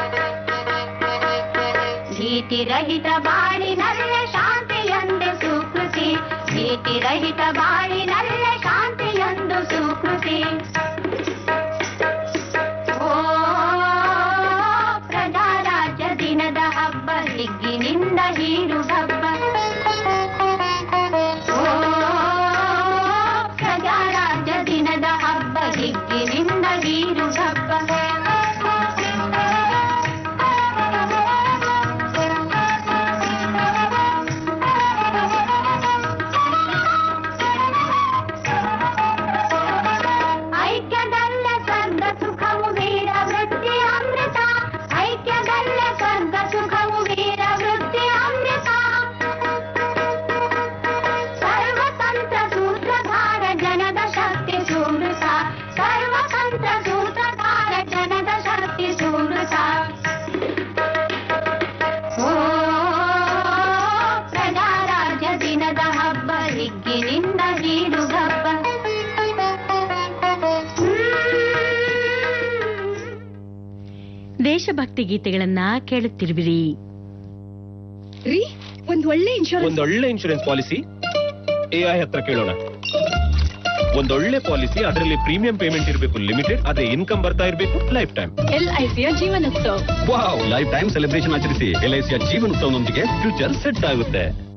ಭೀತಿರಹಿತ ಬಾಳಿನಲ್ಲೇ ಶಾಂತಿಯೊಂದು ಸುಕೃತಿ ಭೀತಿರಹಿತ ಬಾಳಿನಲ್ಲೇ ಶಾಂತಿಯೊಂದು ಸುಕೃತಿ ಓ ಪ್ರಜಾರಾಜ್ಯ ದಿನದ ಹಬ್ಬ ಹಿಗ್ಗಿನಿಂದ ಹೀರು ಹಬ್ಬ ಓ ಪ್ರಜಾರಾಜ್ಯ ದಿನದ ಹಬ್ಬ ಹಿಗ್ಗಿನಿಂದ ಹೀರು ಹಬ್ಬ ಐಕ್ಯದಲ್ಲೇ ಸ್ವರ್ಗ ಸುಖವು ವೀರ ವೃತ್ತಿ ಅಮೃತ ಐಕ್ಯದಲ್ಲೇ ಸ್ವರ್ಗ ಸುಖವು ವೀರ ವೃತ್ತಿ ಅಮೃತ ಸರ್ವತಂತ್ರ ಸೂತ್ರಧಾರ ಜನದ ಶಕ್ತಿ ಸುಮೃತ ಸರ್ವತಂತ್ರ ಸೂತ್ರಧಾರ ಜನದ ಶಕ್ತಿ ಸುಮೃತ ಓ ಪ್ರಜಾರಾಜ್ಯ ದಿನದ ಹಬ್ಬ ಹಿಗ್ಗಿನಿಂದ ಹೀಡು ಹಬ್ಬ ದೇಶಭಕ್ತಿ ಗೀತೆಗಳನ್ನ ಕೇಳುತ್ತಿರುವಿರಿ ರೀ ಒಂದ್ ಒಳ್ಳೆ ಇನ್ಶೂರೆನ್ಸ್ ಒಂದೊಳ್ಳೆ ಇನ್ಶೂರೆನ್ಸ್ ಪಾಲಿಸಿ ಎಐ ಹತ್ರ ಕೇಳೋಣ ಒಂದೊಳ್ಳೆ ಪಾಲಿಸಿ ಅದರಲ್ಲಿ ಪ್ರೀಮಿಯಂ ಪೇಮೆಂಟ್ ಇರಬೇಕು ಲಿಮಿಟೆಡ್ ಅದೇ ಇನ್ಕಮ್ ಬರ್ತಾ ಇರಬೇಕು ಲೈಫ್ ಟೈಮ್ ಎಲ್ ಐ ಸಿಯ Jeevanotsav wow lifetime celebration ಆಚರಿಸಿ ಎಲ್ಐಸಿಯ ಜೀವನೋತ್ಸವನೊಂದಿಗೆ ಫ್ಯೂಚರ್ ಸೆಟ್ ಆಗುತ್ತೆ